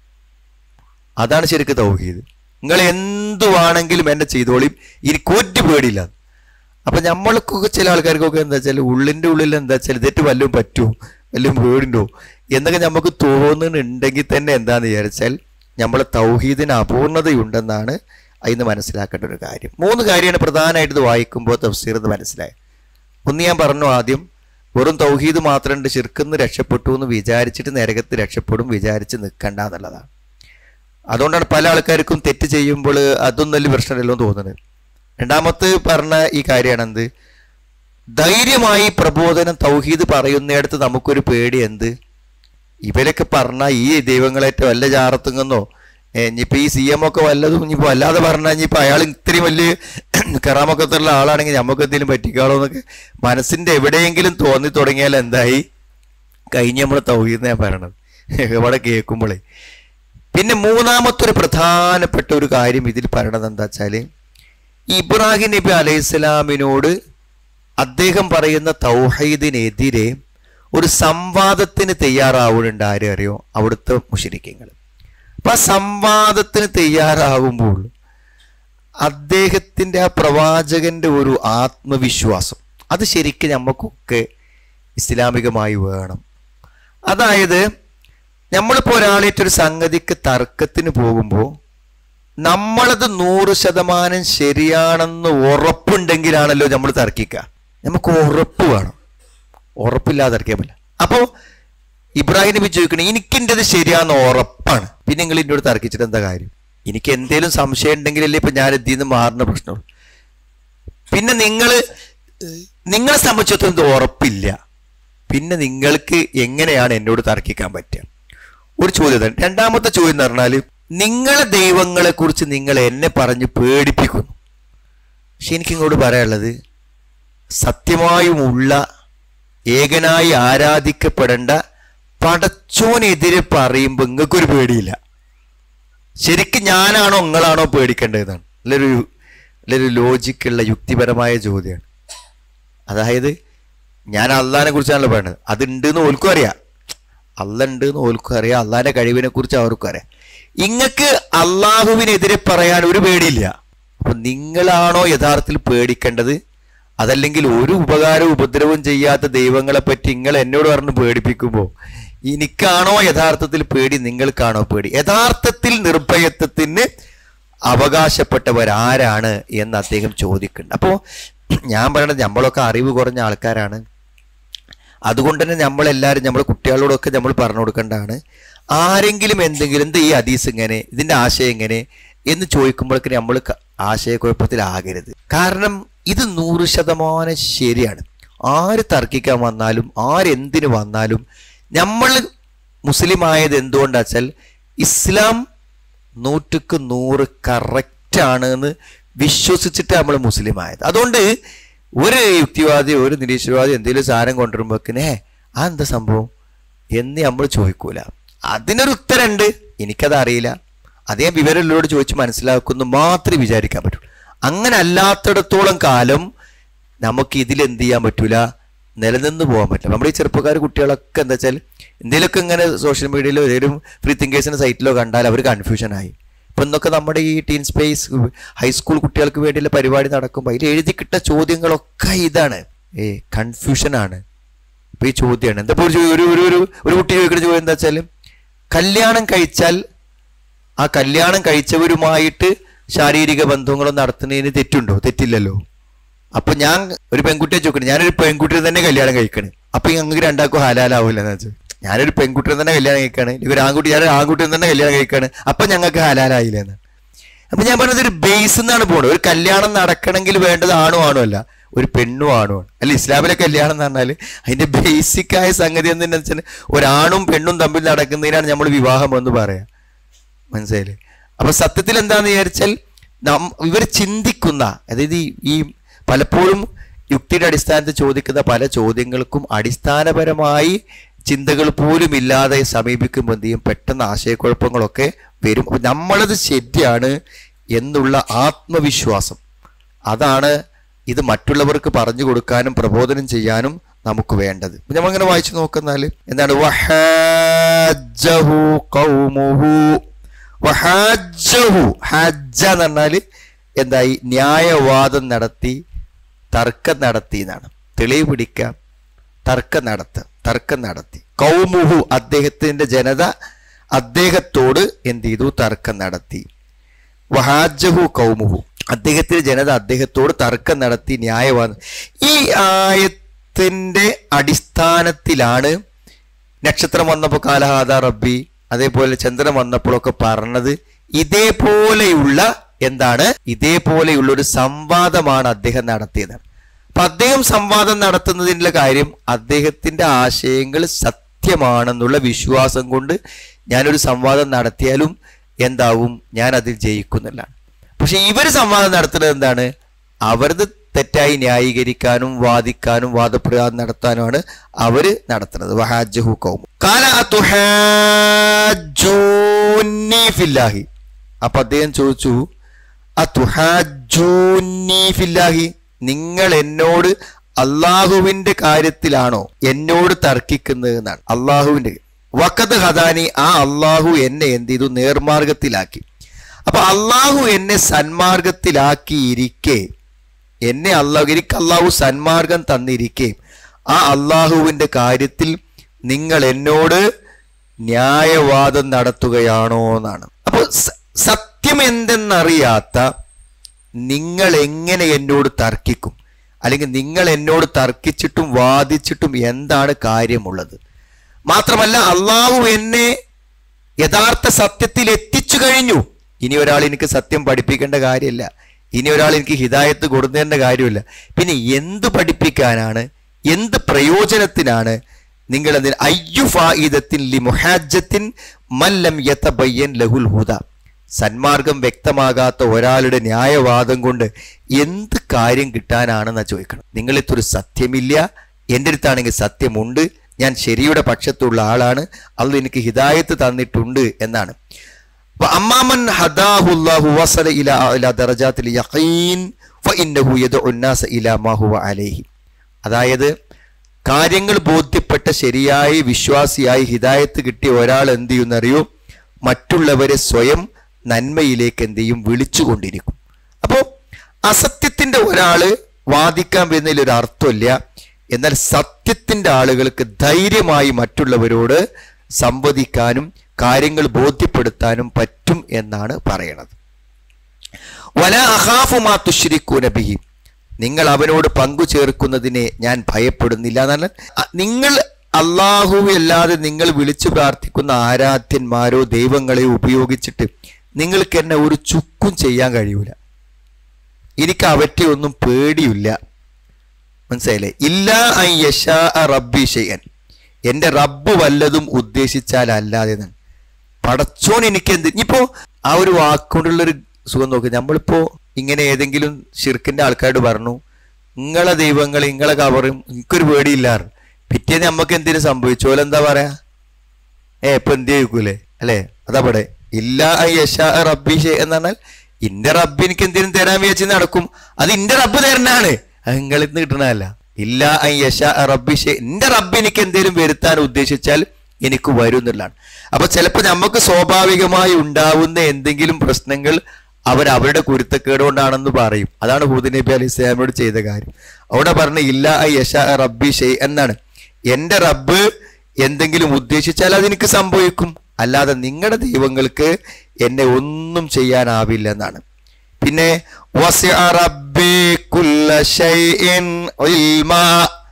അതാണ് ശരിക്കും തൗഹീദ് നിങ്ങൾ എന്തു വേണമെങ്കിലും എന്നെ ചെയ്തോളിയും എനിക്ക് ഒരു പേടിയില്ല അപ്പൊ നമ്മൾക്കൊക്കെ ചില ആൾക്കാർക്കൊക്കെ എന്താ വെച്ചാൽ ഉള്ളിന്റെ ഉള്ളിൽ എന്താ വെച്ചാൽ ഇതേറ്റ് വല്ലതും പറ്റുമോ വല്ലതും പേടുണ്ടോ എന്നൊക്കെ നമുക്ക് തോന്നുന്നുണ്ടെങ്കിൽ തന്നെ എന്താന്ന് വിചാരിച്ചാൽ നമ്മളെ തൗഹീദിന് അപൂർണതയുണ്ടെന്നാണ് അതിന് മനസ്സിലാക്കേണ്ട ഒരു കാര്യം മൂന്ന് കാര്യമാണ് പ്രധാനമായിട്ട് ഇത് വായിക്കുമ്പോൾ തഫ്സീർ എന്ന് മനസ്സിലായത് ഒന്ന് ഞാൻ പറഞ്ഞു ആദ്യം വെറും തൗഹീദ് മാത്രം ശിർക്കുന്ന് രക്ഷപ്പെട്ടു എന്ന് വിചാരിച്ചിട്ട് നരകത്ത് രക്ഷപ്പെടും വിചാരിച്ച് നിൽക്കണ്ട എന്നുള്ളതാണ് അതുകൊണ്ടാണ് പല ആൾക്കാർക്കും തെറ്റ് ചെയ്യുമ്പോൾ അതൊന്നും വലിയ പ്രശ്നമല്ലോ എന്ന് തോന്നുന്നത് രണ്ടാമത്തെ പറഞ്ഞ ഈ കാര്യമാണ് എന്ത് ധൈര്യമായി പ്രബോധനം തൗഹീദ് പറയുന്നിടത്ത് നമുക്കൊരു പേടി എന്ത് ഇവരൊക്കെ പറഞ്ഞ ഈ ദൈവങ്ങളേറ്റ വല്ല ചാറത്തുങ്ങന്നോ ഇനിയിപ്പോ ഈ സി എം ഒക്കെ വല്ലതും ഇനിയിപ്പോ അല്ലാതെ പറഞ്ഞാൽ ഇനിയിപ്പോ അയാൾ ഇത്രയും വലിയ കറാമൊക്കത്തുള്ള ആളാണെങ്കിൽ നമുക്ക് എന്തെങ്കിലും പറ്റിക്കാളോ എന്നൊക്കെ മനസ്സിന്റെ എവിടെയെങ്കിലും തോന്നി തുടങ്ങിയാൽ എന്തായി കഴിഞ്ഞ നമ്മൾ തൗഹീദ് ഞാൻ പറയണത് ഇവിടെ കേൾക്കുമ്പോഴേ പിന്നെ മൂന്നാമത്തെ ഒരു പ്രധാനപ്പെട്ട ഒരു കാര്യം ഇതിൽ പറയണത് എന്താ വെച്ചാല് ഇബ്രാഹിം നബി അലൈഹി സ്വലാമിനോട് അദ്ദേഹം പറയുന്ന തൗഹീദിനെതിരെ ഒരു സംവാദത്തിന് തയ്യാറാവുന്നുണ്ട് ആരും അറിയോ അവിടുത്തെ മുഷരിക്കങ്ങൾ അപ്പൊ ആ സംവാദത്തിന് തയ്യാറാകുമ്പോൾ അദ്ദേഹത്തിന്റെ ആ പ്രവാചകന്റെ ഒരു ആത്മവിശ്വാസം അത് ശരിക്കും നമുക്കൊക്കെ ഇസ്ലാമികമായി വേണം അതായത് നമ്മളിപ്പോൾ ഒരാളായിട്ടൊരു സംഗതിക്ക് തർക്കത്തിന് പോകുമ്പോൾ നമ്മളത് നൂറ് ശതമാനം ശരിയാണെന്ന് ഉറപ്പുണ്ടെങ്കിലാണല്ലോ നമ്മൾ തർക്കിക്കുക നമുക്ക് ഉറപ്പ് വേണം ഉറപ്പില്ലാതെ ഇറക്കിയാൽ പറ്റില്ല അപ്പോൾ ഇബ്രാഹിം നബി ചോദിക്കണേ എനിക്ക് എൻ്റെത് ശരിയാന്ന് ഉറപ്പാണ് പിന്നെ നിങ്ങൾ എന്നോട് തർക്കിച്ചിട്ട് എന്താ കാര്യം എനിക്ക് എന്തേലും സംശയം ഉണ്ടെങ്കിലല്ലേ ഇപ്പൊ ഞാൻ ഇതിൽ നിന്ന് മാറുന്ന പ്രശ്നമുള്ളൂ പിന്നെ നിങ്ങൾ നിങ്ങളെ സംബന്ധിച്ചിടത്തോളം ഇത് ഉറപ്പില്ല പിന്നെ നിങ്ങൾക്ക് എങ്ങനെയാണ് എന്നോട് തർക്കിക്കാൻ പറ്റുക ഒരു ചോദ്യം തന്നെ രണ്ടാമത്തെ ചോദ്യം എന്ന് പറഞ്ഞാൽ നിങ്ങളെ ദൈവങ്ങളെ കുറിച്ച് നിങ്ങൾ എന്നെ പറഞ്ഞ് പേടിപ്പിക്കുന്നു പക്ഷെ എനിക്ക് ഇങ്ങോട്ട് പറയാനുള്ളത് സത്യമായുമുള്ള ഏകനായി ആരാധിക്കപ്പെടേണ്ട പടച്ചോനെതിരെ പറയുമ്പോൾ നിങ്ങൾക്കൊരു പേടിയില്ല ശരിക്കും ഞാനാണോ നിങ്ങളാണോ പേടിക്കേണ്ടതെന്നാണ് നല്ലൊരു നല്ലൊരു ലോജിക്കുള്ള യുക്തിപരമായ ചോദ്യമാണ് അതായത് ഞാൻ അള്ളഹാനെ കുറിച്ചാണല്ലോ പറയുന്നത് അതുണ്ട് എന്ന് ഓൽക്കും അറിയാം അല്ല ഉണ്ട് എന്ന് ഓൽക്കും അറിയാം അള്ളാഹിന്റെ കഴിവിനെ കുറിച്ച് അവർക്കും അറിയാം ഇങ്ങക്ക് അള്ളാഹുവിനെതിരെ പറയാൻ ഒരു പേടിയില്ല അപ്പൊ നിങ്ങളാണോ യഥാർത്ഥത്തിൽ പേടിക്കേണ്ടത് അതല്ലെങ്കിൽ ഒരു ഉപകാരവും ഉപദ്രവവും ചെയ്യാത്ത ദൈവങ്ങളെ പറ്റി നിങ്ങൾ എന്നോട് പറഞ്ഞ് പേടിപ്പിക്കുമ്പോൾ എനിക്കാണോ യഥാർത്ഥത്തിൽ പേടി നിങ്ങൾക്കാണോ പേടി യഥാർത്ഥത്തിൽ നിർഭയത്വത്തിന് അവകാശപ്പെട്ടവരാരാണ് എന്ന് അദ്ദേഹം ചോദിക്കുന്നുണ്ട് അപ്പോൾ ഞാൻ പറയണത് നമ്മളൊക്കെ അറിവ് കുറഞ്ഞ ആൾക്കാരാണ് അതുകൊണ്ട് തന്നെ നമ്മളെല്ലാവരും നമ്മുടെ കുട്ടികളോടൊക്കെ നമ്മൾ പറഞ്ഞു കൊടുക്കേണ്ടതാണ് ആരെങ്കിലും എന്തെങ്കിലും എന്താ ഈ ഹദീസ് ഇങ്ങനെ ഇതിന്റെ ആശയം എങ്ങനെ എന്ന് ചോദിക്കുമ്പോഴേക്ക് നമ്മൾ ക- ആശയക്കുഴപ്പത്തിലാകരുത് കാരണം ഇത് നൂറ് ശതമാനം ശരിയാണ് ആര് തർക്കിക്കാൻ വന്നാലും ആരെന്തിനു വന്നാലും നമ്മൾ മുസ്ലിം ആയത് എന്തുകൊണ്ടാ വെച്ചാൽ ഇസ്ലാം നൂറ്റുക്ക് നൂറ് കറക്റ്റ് ആണ് എന്ന് വിശ്വസിച്ചിട്ട് നമ്മൾ മുസ്ലിം ആയത് അതുകൊണ്ട് ഒരു യുക്തിവാദി ഒരു നിരീശ്വരവാദി എന്തെങ്കിലും സാധനം കൊണ്ടുവരുമ്പോക്കിനെ ആ എന്താ സംഭവം എന്ന് നമ്മൾ ചോദിക്കൂല അതിനൊരു ഉത്തരമുണ്ട് എനിക്കത് അറിയില്ല അതേ വിവരമുള്ളവരോട് ചോദിച്ച് മനസ്സിലാക്കുന്നു മാത്രമേ വിചാരിക്കാൻ പറ്റൂ അങ്ങനെ അല്ലാത്തിടത്തോളം കാലം നമുക്ക് ഇതിൽ എന്ത് ചെയ്യാൻ പറ്റൂല നിലനിന്ന് പോകാൻ പറ്റില്ല നമ്മുടെ ഈ ചെറുപ്പക്കാർ കുട്ടികളൊക്കെ എന്താ വെച്ചാൽ എന്തെങ്കിലുമൊക്കെ ഇങ്ങനെ സോഷ്യൽ മീഡിയയിലോ ഏതെങ്കിലും ഫ്രീ തിങ്കേഴ്സിന്റെ സൈറ്റിലോ കണ്ടാൽ അവർ കൺഫ്യൂഷനായി ഇപ്പം ഇന്നൊക്കെ നമ്മുടെ ഈ ടീൻ സ്പേസ് ഹൈസ്കൂൾ കുട്ടികൾക്ക് വേണ്ടിയുള്ള പരിപാടി നടക്കുമ്പോൾ അതിൽ എഴുതി കിട്ട ചോദ്യങ്ങളൊക്കെ ഇതാണ് ഏ കൺഫ്യൂഷനാണ് ഇപ്പൊ ഈ ചോദ്യമാണ് എന്താ ഇപ്പൊ ഒരു ചോ- ഒരു ഒരു ഒരു ഒരു കുട്ടി ചോദിക്കുന്ന ചോദ്യം എന്താ വെച്ചാൽ കല്യാണം കഴിച്ചാൽ ആ കല്യാണം കഴിച്ചവരുമായിട്ട് ശാരീരിക ബന്ധങ്ങളും നടത്തുന്നതിന് തെറ്റുണ്ടോ തെറ്റില്ലല്ലോ അപ്പൊ ഞാൻ ഒരു പെൺകുട്ടിയെ ചോദിക്കണം ഞാനൊരു പെൺകുട്ടിയെ തന്നെ കല്യാണം കഴിക്കണ് അപ്പൊ ഞങ്ങൾക്ക് രണ്ടാൾക്കും ഹലാലാവൂല എന്ന് വെച്ചാൽ ഞാനൊരു പെൺകുട്ടിയെ തന്നെ കല്യാണം കഴിക്കാണ് ഇവർ ആൺകുട്ടി ഞാനൊരു ആൺകുട്ടിയെ തന്നെ കല്യാണം കഴിക്കാണ് അപ്പൊ ഞങ്ങൾക്ക് ഹലാലായില്ല എന്ന് അപ്പൊ ഞാൻ പറഞ്ഞത് ഒരു ബേസ് എന്നാണ് പോണത് ഒരു കല്യാണം നടക്കണമെങ്കിൽ വേണ്ടത് ആണും ആണും അല്ല ഒരു പെണ്ണും ആണും ആണ് അല്ല ഇസ്ലാമിലെ കല്യാണം എന്ന് പറഞ്ഞാൽ അതിന്റെ ബേസിക് ആയ സംഗതി എന്തെന്ന് വെച്ചാൽ ഒരാണും പെണ്ണും തമ്മിൽ നടക്കുന്നതിനാണ് നമ്മൾ വിവാഹം എന്ന് പറയാം മനസ്സിലായില്ലേ അപ്പൊ സത്യത്തിൽ എന്താന്ന് വിചാരിച്ചാൽ നം ഇവർ ചിന്തിക്കുന്ന അതായത് ഈ- ഈ പലപ്പോഴും യുക്തിയുടെ അടിസ്ഥാനത്തിൽ ചോദിക്കുന്ന പല ചോദ്യങ്ങൾക്കും അടിസ്ഥാനപരമായി ചിന്തകൾ പോലും ഇല്ലാതെ സമീപിക്കുമ്പോൾ എന്ത് ചെയ്യും പെട്ടെന്ന് ആശയക്കുഴപ്പങ്ങളൊക്കെ വരും അപ്പൊ നമ്മളത് ശരിയാണ് എന്നുള്ള ആത്മവിശ്വാസം അതാണ് ഇത് മറ്റുള്ളവർക്ക് പറഞ്ഞു കൊടുക്കാനും പ്രബോധനം ചെയ്യാനും നമുക്ക് വേണ്ടത് ഇപ്പൊ നമ്മളിങ്ങനെ വായിച്ചു നോക്കുന്നാല് എന്താണ് വഹാജ്ജഹു ഖൗമുഹു വഹാജ്ജഹു ഹജ്ജ എന്ന് പറഞ്ഞാല് എന്തായി ന്യായവാദം നടത്തി തർക്കം നടത്തി എന്നാണ് തെളിവ് പിടിക്കാം തർക്കം നടത്തുക തർക്കം നടത്തി കൗമുഹു അദ്ദേഹത്തിന്റെ ജനത അദ്ദേഹത്തോട് എന്ത് ചെയ്തു തർക്കം നടത്തി വഹാജഹു കൗമുഹു അദ്ദേഹത്തിന്റെ ജനത അദ്ദേഹത്തോട് തർക്കം നടത്തി ന്യായവാദം ഈ ആയത്തിന്റെ അടിസ്ഥാനത്തിലാണ് നക്ഷത്രം വന്നപ്പോൾ കാലഹാദ റബ്ബി അതേപോലെ ചന്ദ്രൻ വന്നപ്പോഴൊക്കെ പറഞ്ഞത് ഇതേപോലെയുള്ള എന്താണ് ഇതേപോലെയുള്ള ഒരു സംവാദമാണ് അദ്ദേഹം നടത്തിയത് അപ്പൊ അദ്ദേഹം സംവാദം നടത്തുന്നതിനുള്ള കാര്യം അദ്ദേഹത്തിന്റെ ആശയങ്ങൾ സത്യമാണെന്നുള്ള വിശ്വാസം കൊണ്ട് ഞാനൊരു സംവാദം നടത്തിയാലും എന്താവും ഞാൻ അതിൽ ജയിക്കുന്നില്ലാണ് പക്ഷെ ഇവർ സംവാദം നടത്തുന്നത് എന്താണ് അവരത് തെറ്റായി ന്യായീകരിക്കാനും വാദിക്കാനും വാദപ്രയോഗം നടത്താനുമാണ് അവര് നടത്തുന്നത് വഹാജഹു കൗമു കാല അതുഹാജൂനി ഫില്ലാഹി അപ്പൊ അദ്ദേഹം ചോദിച്ചു അതുഹാജൂനി ഫില്ലാഹി നിങ്ങൾ എന്നോട് അള്ളാഹുവിന്റെ കാര്യത്തിലാണോ എന്നോട് തർക്കിക്കുന്നത് എന്നാണ് അള്ളാഹുവിന്റെ വക്കത്ത് ഹദാനി ആ അള്ളാഹു എന്നെ എന്ത് ചെയ്തു നേർമാർഗത്തിലാക്കി അപ്പൊ അള്ളാഹു എന്നെ സന്മാർഗത്തിലാക്കിയിരിക്കെ എന്നെ അള്ളാഹു എനിക്ക് അള്ളാഹു സന്മാർഗം തന്നിരിക്കെ ആ അള്ളാഹുവിന്റെ കാര്യത്തിൽ നിങ്ങൾ എന്നോട് ന്യായവാദം നടത്തുകയാണോ എന്നാണ് അപ്പോൾ സ- സത്യം എന്തെന്നറിയാത്ത നിങ്ങൾ എങ്ങനെ എന്നോട് തർക്കിക്കും അല്ലെങ്കിൽ നിങ്ങൾ എന്നോട് തർക്കിച്ചിട്ടും വാദിച്ചിട്ടും എന്താണ് കാര്യമുള്ളത് മാത്രമല്ല അള്ളാഹു എന്നെ യഥാർത്ഥ സത്യത്തിൽ എത്തിച്ചു കഴിഞ്ഞു ഇനി ഒരാൾ എനിക്ക് സത്യം പഠിപ്പിക്കേണ്ട കാര്യമില്ല ഇനി ഒരാൾ എനിക്ക് ഹിദായത്ത് കൊടുക്കേണ്ട കാര്യമില്ല പിന്നെ എന്ത് പഠിപ്പിക്കാനാണ് എന്ത് പ്രയോജനത്തിനാണ് നിങ്ങൾ അതിന് അയ്യു ഫായിദത്തിൻ ലി മുഹാജത്തിൻ മല്ലം യതബയ്യൻ ലഹുൽ ഹുദ സന്മാർഗം വ്യക്തമാകാത്ത ഒരാളുടെ ന്യായവാദം കൊണ്ട് എന്ത് കാര്യം കിട്ടാനാണെന്നാ ചോദിക്കണം നിങ്ങളിത്തൊരു സത്യമില്ല എൻ്റെ അടുത്താണെങ്കിൽ സത്യമുണ്ട് ഞാൻ ശരിയുടെ പക്ഷത്തുള്ള ആളാണ് അത് എനിക്ക് ഹിദായത്ത് തന്നിട്ടുണ്ട് എന്നാണ് അപ്പൊ അമ്മാമൻ ഹദാഹുല്ലാഹു വസല ഇല ഇല ദറജാത്തിൽ യഖീൻ ഫഇന്നഹു യദ്ഉ الناس ഇലാ മാ ഹുവ അലൈഹി അതായത് കാര്യങ്ങൾ ബോധ്യപ്പെട്ട ശരിയായി വിശ്വാസിയായി ഹിദായത്ത് കിട്ടിയ ഒരാൾ എന്ത് ചെയ്യുന്നറിയോ മറ്റുള്ളവരെ സ്വയം നന്മയിലേക്ക് എന്ത് ചെയ്യും വിളിച്ചുകൊണ്ടിരിക്കും അപ്പോൾ അസത്യത്തിന്റെ ഒരാള് വാദിക്കാൻ വരുന്നതിൽ ഒരു അർത്ഥമില്ല എന്നാൽ സത്യത്തിന്റെ ആളുകൾക്ക് ധൈര്യമായി മറ്റുള്ളവരോട് സംവദിക്കാനും കാര്യങ്ങൾ ബോധ്യപ്പെടുത്താനും പറ്റും എന്നാണ് പറയണത് വല അഹാഫുമാ തുശ്രിക്കൂന ബിഹി നിങ്ങൾ അവനോട് പങ്കു ചേർക്കുന്നതിനെ ഞാൻ ഭയപ്പെടുന്നില്ല എന്നാണ് അ- നിങ്ങൾ അള്ളാഹു അല്ലാതെ നിങ്ങൾ വിളിച്ചു പ്രാർത്ഥിക്കുന്ന ആരാധ്യന്മാരോ ദൈവങ്ങളെയോ ഉപയോഗിച്ചിട്ട് നിങ്ങൾക്ക് എന്നെ ഒരു ചുക്കും ചെയ്യാൻ കഴിയൂല എനിക്ക് അവറ്റെ ഒന്നും പേടിയില്ല മനസ്സിലായില്ലേ ഇല്ല ഐ യശാ റബ്ബി ഷെയ്യൻ എൻ്റെ റബ്ബ് വല്ലതും ഉദ്ദേശിച്ചാൽ അല്ലാതെ എന്നാണ് പടച്ചോൻ എനിക്ക് എന്ത് ഇനിയിപ്പോ ആ ഒരു വാക്കുകൊണ്ടുള്ളൊരു സുഖം നോക്ക് നമ്മളിപ്പോ ഇങ്ങനെ ഏതെങ്കിലും ഷിർക്കിന്റെ ആൾക്കാരോട് പറഞ്ഞു നിങ്ങളെ ദൈവങ്ങൾ നിങ്ങളെ കവറും എനിക്കൊരു പേടിയില്ലാറ് പിറ്റേന്ന് നമുക്ക് എന്തിനു സംഭവിച്ചു പോലെ എന്താ പറയാ ഏ ഇപ്പൊ എന്ത് ചോദിക്കൂലേ അല്ലേ അതാ പടെ ഇല്ല ഐ യശാ റബ്ബി ഷെ എന്ന് പറഞ്ഞാൽ ഇന്റെ റബ്ബ് എനിക്ക് എന്തിനും തരാൻ വിചാരിച്ച് നടക്കും അത് ഇന്റെ റബ്ബ് തരണാണ് അത് നിങ്ങളിൽ നിന്ന് കിട്ടണതല്ല ഇല്ല ഐ യശാ റബ്ബി ഷെ എന്റെ റബ്ബ് എനിക്ക് എന്തെങ്കിലും വരുത്താൻ ഉദ്ദേശിച്ചാൽ എനിക്ക് വരും എന്നുള്ളതാണ് അപ്പൊ ചിലപ്പോൾ നമുക്ക് സ്വാഭാവികമായി ഉണ്ടാവുന്ന എന്തെങ്കിലും പ്രശ്നങ്ങൾ അവർ അവരുടെ കുരുത്തക്കേട് കൊണ്ടാണെന്ന് പറയും അതാണ് ഹൂദ് നബി അലി ഇസ്ലാമിനോട് ചെയ്ത കാര്യം അവിടെ പറഞ്ഞ ഇല്ല ഐ യശ റബ്ബി ഷെയ് എന്നാണ് എന്റെ റബ്ബ് എന്തെങ്കിലും ഉദ്ദേശിച്ചാൽ അതെനിക്ക് സംഭവിക്കും അല്ലാതെ നിങ്ങളുടെ ദൈവങ്ങൾക്ക് എന്നെ ഒന്നും ചെയ്യാനാവില്ല എന്നാണ് പിന്നെ വസിഅ റബ്ബി കുല്ല ഷൈഇൻ ഇൽമാ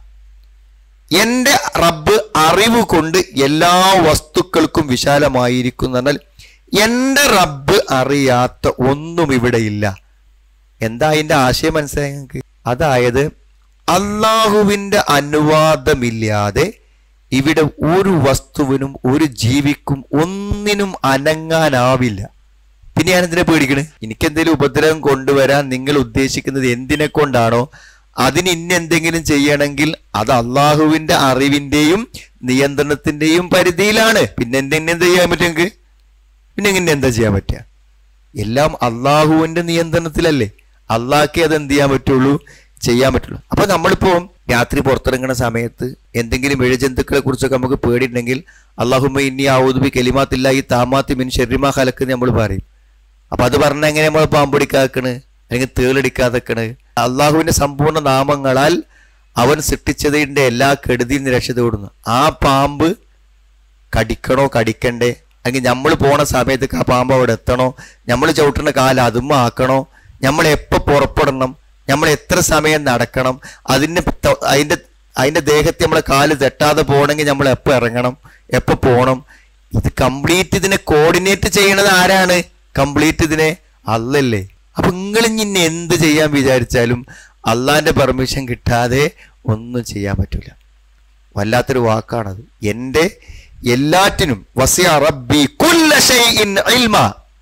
എന്റെ റബ്ബ് അറിവ് കൊണ്ട് എല്ലാ വസ്തുക്കൾക്കും വിശാലമായിരിക്കും എന്ന് പറഞ്ഞാൽ എന്റെ റബ്ബ് അറിയാത്ത ഒന്നും ഇവിടെ ഇല്ല എന്താ അതിന്റെ ആശയം മനസ്സിലായി നിങ്ങൾക്ക് അതായത് അള്ളാഹുവിന്റെ അനുവാദമില്ലാതെ ഇവിടെ ഒരു വസ്തുവിനും ഒരു ജീവിക്കും ഒന്നിനും അനങ്ങാനാവില്ല പിന്നെ ഞാൻ എന്തിനെ പേടിക്കണ് എനിക്ക് എന്തെങ്കിലും ഉപദ്രവം കൊണ്ടുവരാൻ നിങ്ങൾ ഉദ്ദേശിക്കുന്നത് എന്തിനെ കൊണ്ടാണോ അതിന് ഇന്ന എന്തെങ്കിലും ചെയ്യണമെങ്കിൽ അത് അള്ളാഹുവിന്റെ അറിവിന്റെയും നിയന്ത്രണത്തിന്റെയും പരിധിയിലാണ് പിന്നെ എന്തെങ്കിലും ചെയ്യാൻ പറ്റുമെങ്കിൽ പിന്നെ ഇങ്ങനെ എന്താ ചെയ്യാൻ പറ്റുക എല്ലാം അള്ളാഹുവിന്റെ നിയന്ത്രണത്തിലല്ലേ അള്ളാഹ്ക്കേ അത് എന്ത് ചെയ്യാൻ പറ്റുള്ളൂ ചെയ്യാൻ പറ്റുള്ളൂ അപ്പൊ നമ്മളിപ്പോ രാത്രി പുറത്തിറങ്ങുന്ന സമയത്ത് എന്തെങ്കിലും എഴുജന്തുക്കളെ കുറിച്ചൊക്കെ നമുക്ക് പേടിയുണ്ടെങ്കിൽ അള്ളാഹുമ്മ ഇനി ഔദുബി കെലിമാത്തില്ല ഈ താമാത്തി മിൻ ഷെറിമ ഹലക്ക് നമ്മൾ പറയും അപ്പൊ അത് പറഞ്ഞ എങ്ങനെ നമ്മൾ പാമ്പൊടിക്കാക്കണ് അല്ലെങ്കിൽ തേളടിക്കാതെക്കണ് അള്ളാഹുവിന്റെ സമ്പൂർണ്ണ നാമങ്ങളാൽ അവൻ സൃഷ്ടിച്ചതിന്റെ എല്ലാ കെടുതിയിൽ നിന്ന് രക്ഷതോടുന്നു ആ പാമ്പ് കടിക്കണോ കടിക്കണ്ടേ അല്ലെങ്കിൽ നമ്മൾ പോണ സമയത്തേക്ക് ആ പാമ്പ് അവിടെ എത്തണോ നമ്മൾ ചവിട്ടുന്ന കാലം അതുമ്മ ആക്കണോ നമ്മൾ എപ്പോൾ പുറപ്പെടണം നമ്മൾ എത്ര സമയം നടക്കണം അതിന് ത- അതിന്റെ അതിന്റെ ദേഹത്തെ നമ്മളെ കാല് തെറ്റാതെ പോകണമെങ്കിൽ നമ്മൾ എപ്പോൾ ഇറങ്ങണം എപ്പോൾ പോകണം ഇത് കംപ്ലീറ്റ് ഇതിനെ കോർഡിനേറ്റ് ചെയ്യണത് ആരാണ് കംപ്ലീറ്റ് ഇതിനെ അല്ലല്ലേ അപ്പൊ നിങ്ങൾ ഇനി എന്ത് ചെയ്യാൻ വിചാരിച്ചാലും അള്ളാന്റെ പെർമിഷൻ കിട്ടാതെ ഒന്നും ചെയ്യാൻ പറ്റൂല വല്ലാത്തൊരു വാക്കാണത് എൻ്റെ എല്ലാറ്റിനും വസിയ റബ്ബി കുല്ല ഷൈഇൻ ഇൽമ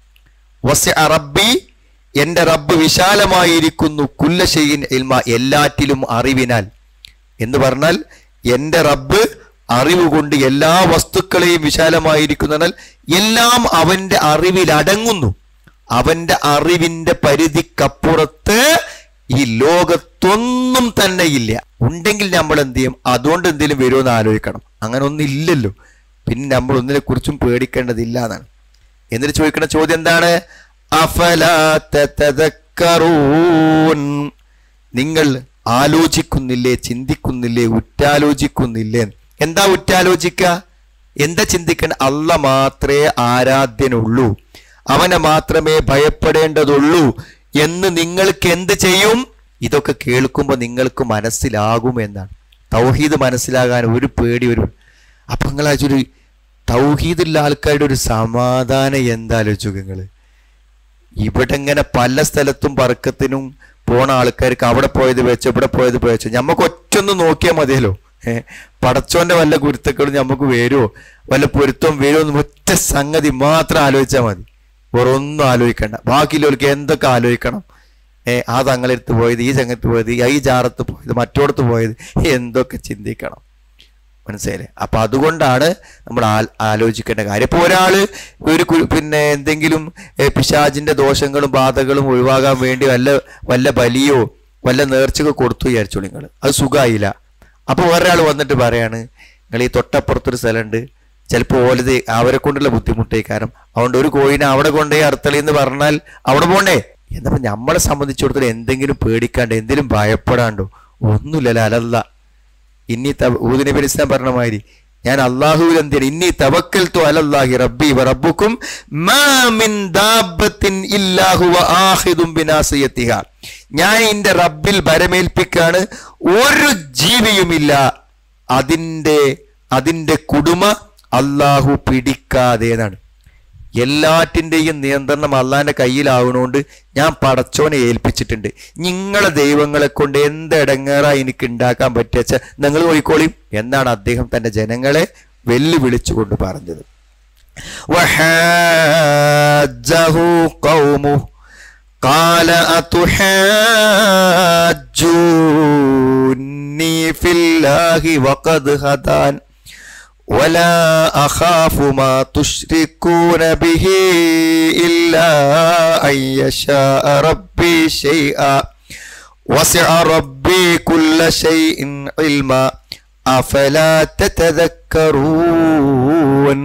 വസിയ റബ്ബി എൻ്റെ റബ്ബ് വിശാലമായിരിക്കുന്നു കുല്ല ഷൈഇൻ ഇൽമ എല്ലാറ്റിലും അറിവിനാൽ എന്ന് പറഞ്ഞാൽ എൻ്റെ റബ്ബ് അറിവ് കൊണ്ട് എല്ലാ വസ്തുക്കളെയും വിശാലമായിരിക്കുന്നു എന്നാൽ എല്ലാം അവന്റെ അറിവിൽ അടങ്ങുന്നു അവന്റെ അറിവിന്റെ പരിധിക്കപ്പുറത്ത് ഈ ലോകത്തൊന്നും തന്നെ ഇല്ല ഉണ്ടെങ്കിൽ നമ്മൾ എന്ത് ചെയ്യും അതുകൊണ്ട് എന്തെങ്കിലും വരുമെന്ന് ആലോചിക്കണം അങ്ങനെ ഒന്നും ഇല്ലല്ലോ പിന്നെ നമ്മൾ ഒന്നിനെ കുറിച്ചും പേടിക്കേണ്ടതില്ല എന്നാണ് എന്നിട്ട് ചോദിക്കുന്ന ചോദ്യം എന്താണ് അഫലാ തതദക്കറൂൻ നിങ്ങൾ ആലോചിക്കുന്നില്ലേ ചിന്തിക്കുന്നില്ലേ ഉറ്റാലോചിക്കുന്നില്ലേ എന്താ ഉറ്റാലോചിക്കുക എന്താ ചിന്തിക്കണം അല്ല മാത്രമേ ആരാധ്യനുള്ളൂ അവനെ മാത്രമേ ഭയപ്പെടേണ്ടതുള്ളൂ എന്ന് നിങ്ങൾക്ക് എന്ത് ചെയ്യും ഇതൊക്കെ കേൾക്കുമ്പോൾ നിങ്ങൾക്ക് മനസ്സിലാകുമെന്നാണ് തൗഹീദ് മനസ്സിലാകാൻ ഒരു പേടി ഒരു അപ്പൊ നിങ്ങൾ ഒരു തൗഹീദുള്ള ആൾക്കാരുടെ ഒരു സമാധാനം എന്താലോചിച്ചു നിങ്ങൾ ഇവിടെ ഇങ്ങനെ പല സ്ഥലത്തും പറക്കത്തിനും പോണ ആൾക്കാർക്ക് അവിടെ പോയത് വെച്ചു ഇവിടെ പോയത് വെച്ചു ഞമ്മക്ക് ഒറ്റൊന്ന് നോക്കിയാൽ മതിയല്ലോ ഏഹ് പടച്ചോന്റെ വല്ല ഗുരുത്തക്കളും നമുക്ക് വരുമോ വല്ല പൊരുത്തവും വരുമോ എന്ന് ഒറ്റ സംഗതി മാത്രം ആലോചിച്ചാൽ മതി വേറെ ഒന്നും ആലോചിക്കണ്ട ബാക്കിയുള്ളവർക്ക് എന്തൊക്കെ ആലോചിക്കണം ഏ ആ തങ്ങളെടുത്ത് പോയത് ഈ ചങ്ങത്ത് പോയത് ഈ ജാറത്ത് പോയത് മറ്റോടത്ത് പോയത് എന്തൊക്കെ ചിന്തിക്കണം മനസ്സിലായില്ലേ അപ്പൊ അതുകൊണ്ടാണ് നമ്മൾ ആ- ആലോചിക്കേണ്ട കാര്യം ഇപ്പൊ ഒരാള് ഒരു കു- പിന്നെ എന്തെങ്കിലും ഏ, പിശാചിന്റെ ദോഷങ്ങളും ബാധകളും ഒഴിവാകാൻ വേണ്ടി വല്ല വല്ല ബലിയോ വല്ല നേർച്ചയോ കൊടുത്തു വിചാരിച്ചോളൂ നിങ്ങൾ അത് സുഖമായില്ല അപ്പൊ ഒരാൾ വന്നിട്ട് പറയാണ് നിങ്ങൾ ഈ തൊട്ടപ്പുറത്തൊരു സ്ഥലമുണ്ട് ചിലപ്പോൾ ഓലത് അവരെ കൊണ്ടുള്ള ബുദ്ധിമുട്ടേ കാരണം അതുകൊണ്ട് ഒരു കോയിനെ അവിടെ കൊണ്ടുപോയി അറുത്തളി എന്ന് പറഞ്ഞാൽ അവിടെ പോണ്ടേ എന്നപ്പോ നമ്മളെ സംബന്ധിച്ചിടത്തോളം എന്തെങ്കിലും പേടിക്കാണ്ട് എന്തെങ്കിലും ഭയപ്പെടാണ്ടോ ഒന്നുമില്ലല്ലോ അലല്ല ഇന്നി ഊദ് നബി അലൈഹി ഇസ്ലാം പറഞ്ഞ മാതിരി ഞാൻ അള്ളാഹുവിൽ എന്തിന് ഇന്നി തവക്കൽത്തു അലല്ലാഹി റബ്ബി വ റബ്ബുക്കും മാ മിൻ ദാബത്തിൻ ഇല്ലാഹു വ ആഖിദും ബിനാസിയത്തിഹ ഞാൻ എൻ്റെ റബ്ബിൽ ഭരമേൽപ്പിക്കാണ് ഒരു ജീവിയുമില്ല അതിൻ്റെ അതിൻ്റെ കുടുമ അള്ളാഹു പിടിക്കാതെ എന്നാണ് എല്ലാറ്റിൻ്റെയും നിയന്ത്രണം അള്ളാന്റെ കയ്യിലാവണോണ്ട് ഞാൻ പടച്ചോനെ ഏൽപ്പിച്ചിട്ടുണ്ട് നിങ്ങളെ ദൈവങ്ങളെ കൊണ്ട് എന്ത് ഇടങ്ങേറാ എനിക്ക് ഉണ്ടാക്കാൻ പറ്റിയ നിങ്ങൾ നോയിക്കോളിയും എന്നാണ് അദ്ദേഹം തന്റെ ജനങ്ങളെ വെല്ലുവിളിച്ചുകൊണ്ട് പറഞ്ഞത് وحاجه قومه قال أتحاجوني في الله وقد هدان ولا أخاف ما تشركون به إلا أن يشاء ربي شيئا وسع ربي كل شيء علما أفلا تتذكرون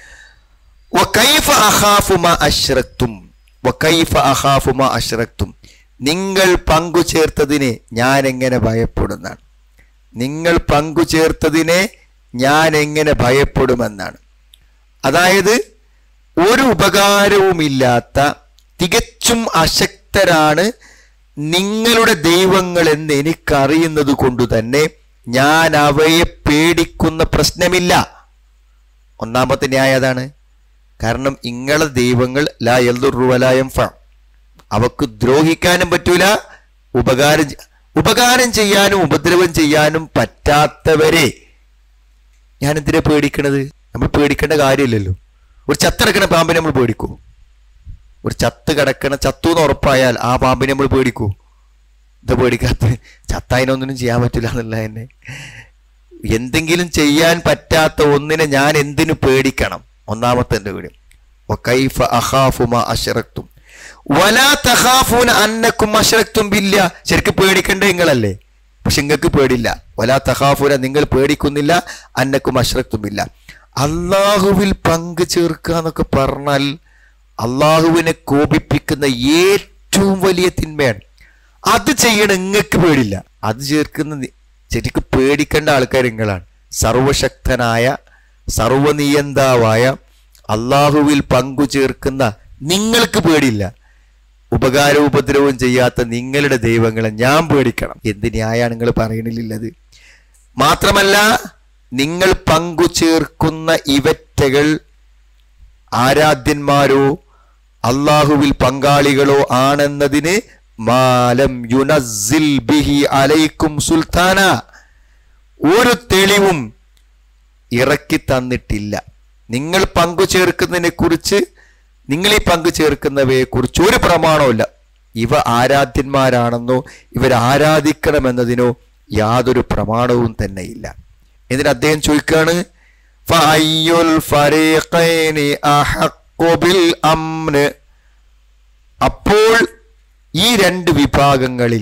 وكيف أخاف ما أشركتم وكيف أخاف ما أشركتم നിങ്ങൾ പങ്കു ചേർത്തതിനെ ഞാൻ എങ്ങനെ ഭയപ്പെടുന്നാണ് നിങ്ങൾ പങ്കു ചേർത്തതിനെ ഞാൻ എങ്ങനെ ഭയപ്പെടുമെന്നാണ് അതായത് ഒരു ഉപകാരവുമില്ലാത്ത തികച്ചും അശക്തരാണ് നിങ്ങളുടെ ദൈവങ്ങൾ എന്ന് എനിക്കറിയുന്നത് കൊണ്ട് തന്നെ ഞാൻ അവയെ പേടിക്കുന്ന പ്രശ്നമില്ല ഒന്നാമത്തെ ന്യായം അതാണ് കാരണം ഇങ്ങളെ ദൈവങ്ങൾ ലാ എൽദുറുവലായം ഫ അവക്ക് ദ്രോഹിക്കാനും പറ്റൂല ഉപകാരം ചെ- ഉപകാരം ചെയ്യാനും ഉപദ്രവം ചെയ്യാനും പറ്റാത്തവരെ ഞാൻ എന്തിനാ പേടിക്കണത് നമ്മൾ പേടിക്കേണ്ട കാര്യമില്ലല്ലോ ഒരു ചത്തിടക്കണ പാമ്പിനെ നമ്മൾ പേടിക്കൂ ഒരു ചത്ത് കിടക്കണ ചത്തു എന്ന് ഉറപ്പായാൽ ആ പാമ്പിനെ നമ്മൾ പേടിക്കൂ ഇത് പേടിക്കാത്ത ചത്തായനൊന്നിനും ചെയ്യാൻ പറ്റില്ല എന്നുള്ള തന്നെ എന്തെങ്കിലും ചെയ്യാൻ പറ്റാത്ത ഒന്നിനെ ഞാൻ എന്തിനു പേടിക്കണം ഒന്നാമത്തെ എൻ്റെ വീട് വകൈഫ അഖാഫുമ അശ്റക്തും വലാ തഖാഫൂന അന്നക്കും അശ്റക്തും ബില്ല ശരിക്കും പേടിക്കേണ്ട നിങ്ങളല്ലേ പക്ഷെ നിങ്ങൾക്ക് പേടില്ല വലാ തഖാഫൂന നിങ്ങൾ പേടിക്കുന്നില്ല അന്നക്കും അശ്റക്തും ബില്ല അള്ളാഹുവിൽ പങ്കു ചേർക്കുക എന്നൊക്കെ പറഞ്ഞാൽ അള്ളാഹുവിനെ കോപിപ്പിക്കുന്ന ഏറ്റവും വലിയ തിന്മയാണ് അത് ചെയ്യണ നിങ്ങൾക്ക് പേടില്ല അത് ചേർക്കുന്ന നി- ശരിക്കും പേടിക്കേണ്ട ആൾക്കാർ നിങ്ങളാണ് സർവശക്തനായ സർവനിയന്താവായ അള്ളാഹുവിൽ പങ്കു ചേർക്കുന്ന നിങ്ങൾക്ക് പേടില്ല ഉപകാരവും ഉപദ്രവവും ചെയ്യാത്ത നിങ്ങളുടെ ദൈവങ്ങളെ ഞാൻ പേടിക്കണം എന്ത് ന്യായാണ് നിങ്ങൾ പറയണില്ലത് മാത്രമല്ല നിങ്ങൾ പങ്കു ചേർക്കുന്ന ഇവറ്റകൾ ആരാധ്യന്മാരോ അള്ളാഹുവിൽ പങ്കാളികളോ ആണെന്നതിന് മാലം യുനസിൽ ബിഹി അലൈക്കും സുൽത്താന ഒരു തെളിവും ഇറക്കി തന്നിട്ടില്ല നിങ്ങൾ പങ്കു ചേർക്കുന്നതിനെ കുറിച്ച് നിങ്ങൾ ഈ പങ്കു ചേർക്കുന്നവയെ കുറിച്ച് ഒരു പ്രമാണവുമില്ല ഇവ ആരാധ്യന്മാരാണെന്നോ ഇവർ ആരാധിക്കണമെന്നതിനോ യാതൊരു പ്രമാണവും തന്നെയില്ല എന്നിട്ട് അദ്ദേഹം ചോദിക്കാണ് ഫഅയ്യുൽ ഫരീഖൈനി അഹഖു ബിൽ അംന് അപ്പോൾ ഈ രണ്ട് വിഭാഗങ്ങളിൽ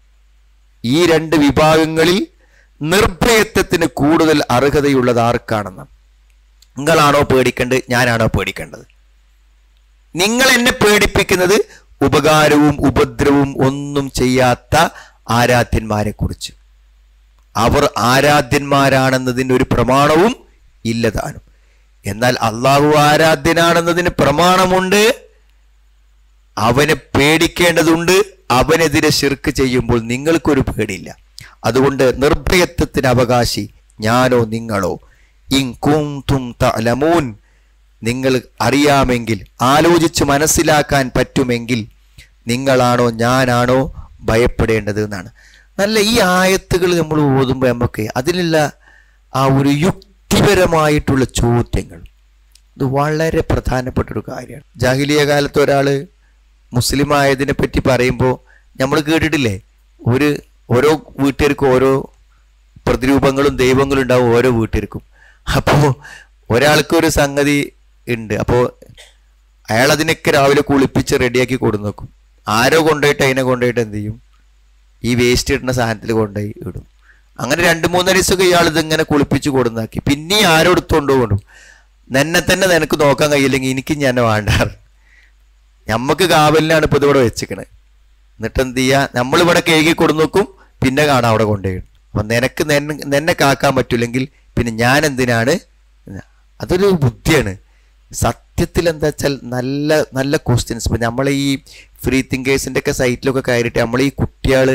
ഈ രണ്ട് വിഭാഗങ്ങളിൽ നിർഭയത്വത്തിന് കൂടുതൽ അർഹതയുള്ളത് ആർക്കാണെന്ന് നിങ്ങളാണോ പേടിക്കേണ്ടത് ഞാനാണോ പേടിക്കേണ്ടത് നിങ്ങൾ എന്നെ പേടിപ്പിക്കുന്നത് ഉപകാരവും ഉപദ്രവവും ഒന്നും ചെയ്യാത്ത ആരാധ്യന്മാരെ കുറിച്ച് അവർ ആരാധ്യന്മാരാണെന്നതിന് ഒരു പ്രമാണവും ഇല്ലതാനും എന്നാൽ അള്ളാഹു ആരാധ്യനാണെന്നതിന് പ്രമാണമുണ്ട് അവനെ പേടിക്കേണ്ടതുണ്ട് അവനെതിരെ ശിർക്ക് ചെയ്യുമ്പോൾ നിങ്ങൾക്കൊരു പേടിയില്ല അതുകൊണ്ട് നിർഭയത്വത്തിന് അവകാശി ഞാനോ നിങ്ങളോ ഇൻ കുന്തും തഅലമൂൻ നിങ്ങൾ അറിയാമെങ്കിൽ ആലോചിച്ച് മനസ്സിലാക്കാൻ പറ്റുമെങ്കിൽ നിങ്ങളാണോ ഞാനാണോ ഭയപ്പെടേണ്ടത് എന്നാണ് നല്ല ഈ ആയത്തുകൾ നമ്മൾ ഓതുമ്പോൾ നമുക്ക് അതിലുള്ള ആ ഒരു യുക്തിപരമായിട്ടുള്ള ചോദ്യങ്ങൾ ഇത് വളരെ പ്രധാനപ്പെട്ട ഒരു കാര്യമാണ് ജാഹിലിയ കാലത്ത് ഒരാള് മുസ്ലിം ആയതിനെ പറ്റി പറയുമ്പോൾ നമ്മൾ കേട്ടിട്ടില്ലേ ഒരു ഓരോ വീട്ടുകാർക്കും ഓരോ പ്രതിരൂപങ്ങളും ദൈവങ്ങളും ഉണ്ടാവും ഓരോ വീട്ടുകാർക്കും അപ്പോൾ ഒരാൾക്ക് ഒരു സംഗതി ഉണ്ട് അപ്പോൾ അയാൾ അതിനൊക്കെ രാവിലെ കുളിപ്പിച്ച് റെഡിയാക്കി കൊടുന്നു നോക്കും ആരോ കൊണ്ടുപോയിട്ട് അതിനെ കൊണ്ടുപോയിട്ട് എന്ത് ചെയ്യും ഈ വേസ്റ്റ് ഇടുന്ന സാധനത്തിൽ കൊണ്ടുപോയി ഇടും അങ്ങനെ രണ്ട് മൂന്നര ദിവസമൊക്കെ ഇയാൾ ഇതിങ്ങനെ കുളിപ്പിച്ച് കൊടുന്നാക്കി പിന്നെ ആരോ എടുത്തുകൊണ്ട് കൊണ്ടു നിന്നെ തന്നെ നിനക്ക് നോക്കാൻ കഴിയില്ലെങ്കിൽ എനിക്ക് ഞാൻ വേണ്ടാറ് ഞമ്മക്ക് കാവലിനാണ് ഇപ്പൊ ഇതിവിടെ വെച്ചിക്കണത് എന്നിട്ട് എന്ത് ചെയ്യാ നമ്മളിവിടെ കേകി കൊടു നോക്കും പിന്നെ കാണാം അവിടെ കൊണ്ടുപോയി അപ്പൊ നിനക്ക് നിന്നെ നിന്നെ കാക്കാൻ പറ്റൂലെങ്കിൽ പിന്നെ ഞാൻ എന്തിനാണ് അതൊരു ബുദ്ധിയാണ് സത്യത്തിൽ എന്താ വെച്ചാൽ നല്ല നല്ല ക്വസ്റ്റ്യൻസ് ഇപ്പൊ നമ്മൾ ഈ ഫ്രീ തിങ്കേഴ്സിന്റെ ഒക്കെ സൈറ്റിലൊക്കെ കയറിയിട്ട് നമ്മൾ ഈ കുട്ടികള്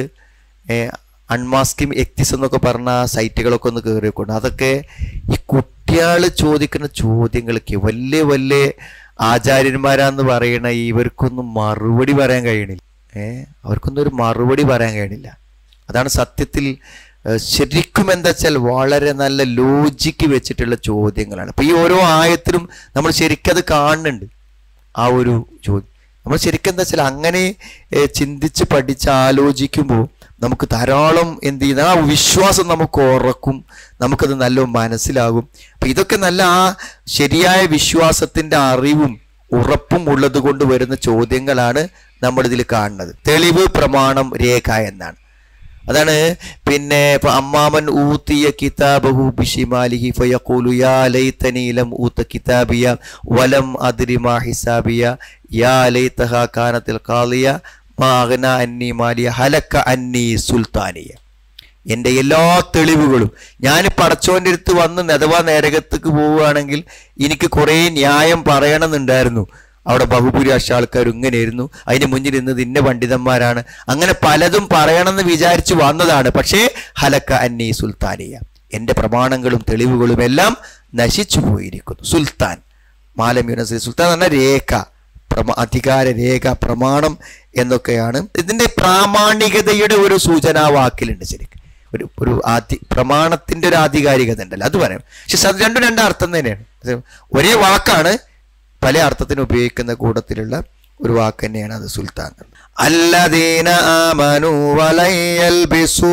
അൺമാസ്കിം എക്തിസ് എന്നൊക്കെ പറഞ്ഞ ആ സൈറ്റുകളൊക്കെ ഒന്ന് കയറിക്കൊണ്ട് അതൊക്കെ ഈ കുട്ടികൾ ചോദിക്കുന്ന ചോദ്യങ്ങൾക്ക് വലിയ വലിയ ആചാര്യന്മാരാന്ന് പറയണ ഇവർക്കൊന്നും മറുപടി പറയാൻ കഴിയണില്ല ഏ അവർക്കൊന്നും ഒരു മറുപടി പറയാൻ കഴിയണില്ല അതാണ് സത്യത്തിൽ ഏഹ്, ശരിക്കും എന്താ വെച്ചാൽ വളരെ നല്ല ലോജിക്ക് വെച്ചിട്ടുള്ള ചോദ്യങ്ങളാണ് അപ്പൊ ഈ ഓരോ ആയത്തിലും നമ്മൾ ശരിക്കും അത് കാണുന്നുണ്ട് ആ ഒരു ചോദ്യം നമ്മൾ ശരിക്കും എന്താ വെച്ചാൽ അങ്ങനെ ഏഹ്, ചിന്തിച്ച് പഠിച്ച് ആലോചിക്കുമ്പോൾ നമുക്ക് ധാരാളം എന്ത് ചെയ്യുന്ന ആ വിശ്വാസം നമുക്ക് ഉറക്കും നമുക്കത് നല്ല മനസ്സിലാകും അപ്പൊ ഇതൊക്കെ നല്ല ആ ശരിയായ വിശ്വാസത്തിന്റെ അറിവും ഉറപ്പും ഉള്ളത് കൊണ്ട് വരുന്ന ചോദ്യങ്ങളാണ് നമ്മൾ ഇതിൽ കാണുന്നത് തെളിവ് പ്രമാണം രേഖ എന്നാണ് അതാണ് പിന്നെ ഇപ്പൊ അമ്മാമൻ ഊത്തിയ കിതാബഹു ബിഷിമാലിഹി ഫയഖൂലു യാ ലൈതനി ലം ഊത കിതാബിയ വലം അദ്രി മാ ഹിസാബിയ യാ ലൈതഹ കാനത്തിൽ ഖാലിയ മാ അഗ്ന അന്നി മാലിയ ഹലക അന്നി സുൽത്താനിയ എൻ്റെ എല്ലാ തെളിവുകളും ഞാൻ പടച്ചോൻ്റെ അടുത്ത് വന്ന് അഥവാ നരകത്തേക്ക് പോവുകയാണെങ്കിൽ എനിക്ക് കുറേ ന്യായം പറയണമെന്നുണ്ടായിരുന്നു അവിടെ ബഹുഭൂരിപക്ഷ ആൾക്കാർ ഇങ്ങനെയായിരുന്നു അതിന് മുന്നിൽ ഇരുന്നത് ഇന്ന പണ്ഡിതന്മാരാണ് അങ്ങനെ പലതും പറയണമെന്ന് വിചാരിച്ചു വന്നതാണ് പക്ഷേ ഹലക്ക അന്നി സുൽത്താനിയ എൻ്റെ പ്രമാണങ്ങളും തെളിവുകളും എല്ലാം നശിച്ചു പോയിരിക്കുന്നു സുൽത്താൻ മാലം യൂനസ് സുൽത്താൻ എന്ന രേഖ പ്രമ അധികാര രേഖ പ്രമാണം എന്നൊക്കെയാണ് ഇതിന്റെ പ്രാമാണികതയുടെ ഒരു സൂചനാ വാക്കിലുണ്ട് ശരിക്കും ഒരു ഒരു ആധി പ്രമാണത്തിന്റെ ഒരു ആധികാരികത ഉണ്ടല്ലോ അത് പറയാം പക്ഷെ അത് രണ്ടും രണ്ട് അർത്ഥം തന്നെയാണ് അത് ഒരേ വാക്കാണ് പല അർത്ഥത്തിന് ഉപയോഗിക്കുന്ന കൂട്ടത്തിലുള്ള ഒരു വാക്ക് തന്നെയാണ് അത് സുൽത്താൻ അല്ലദീന ആമനു വലയൽബിസു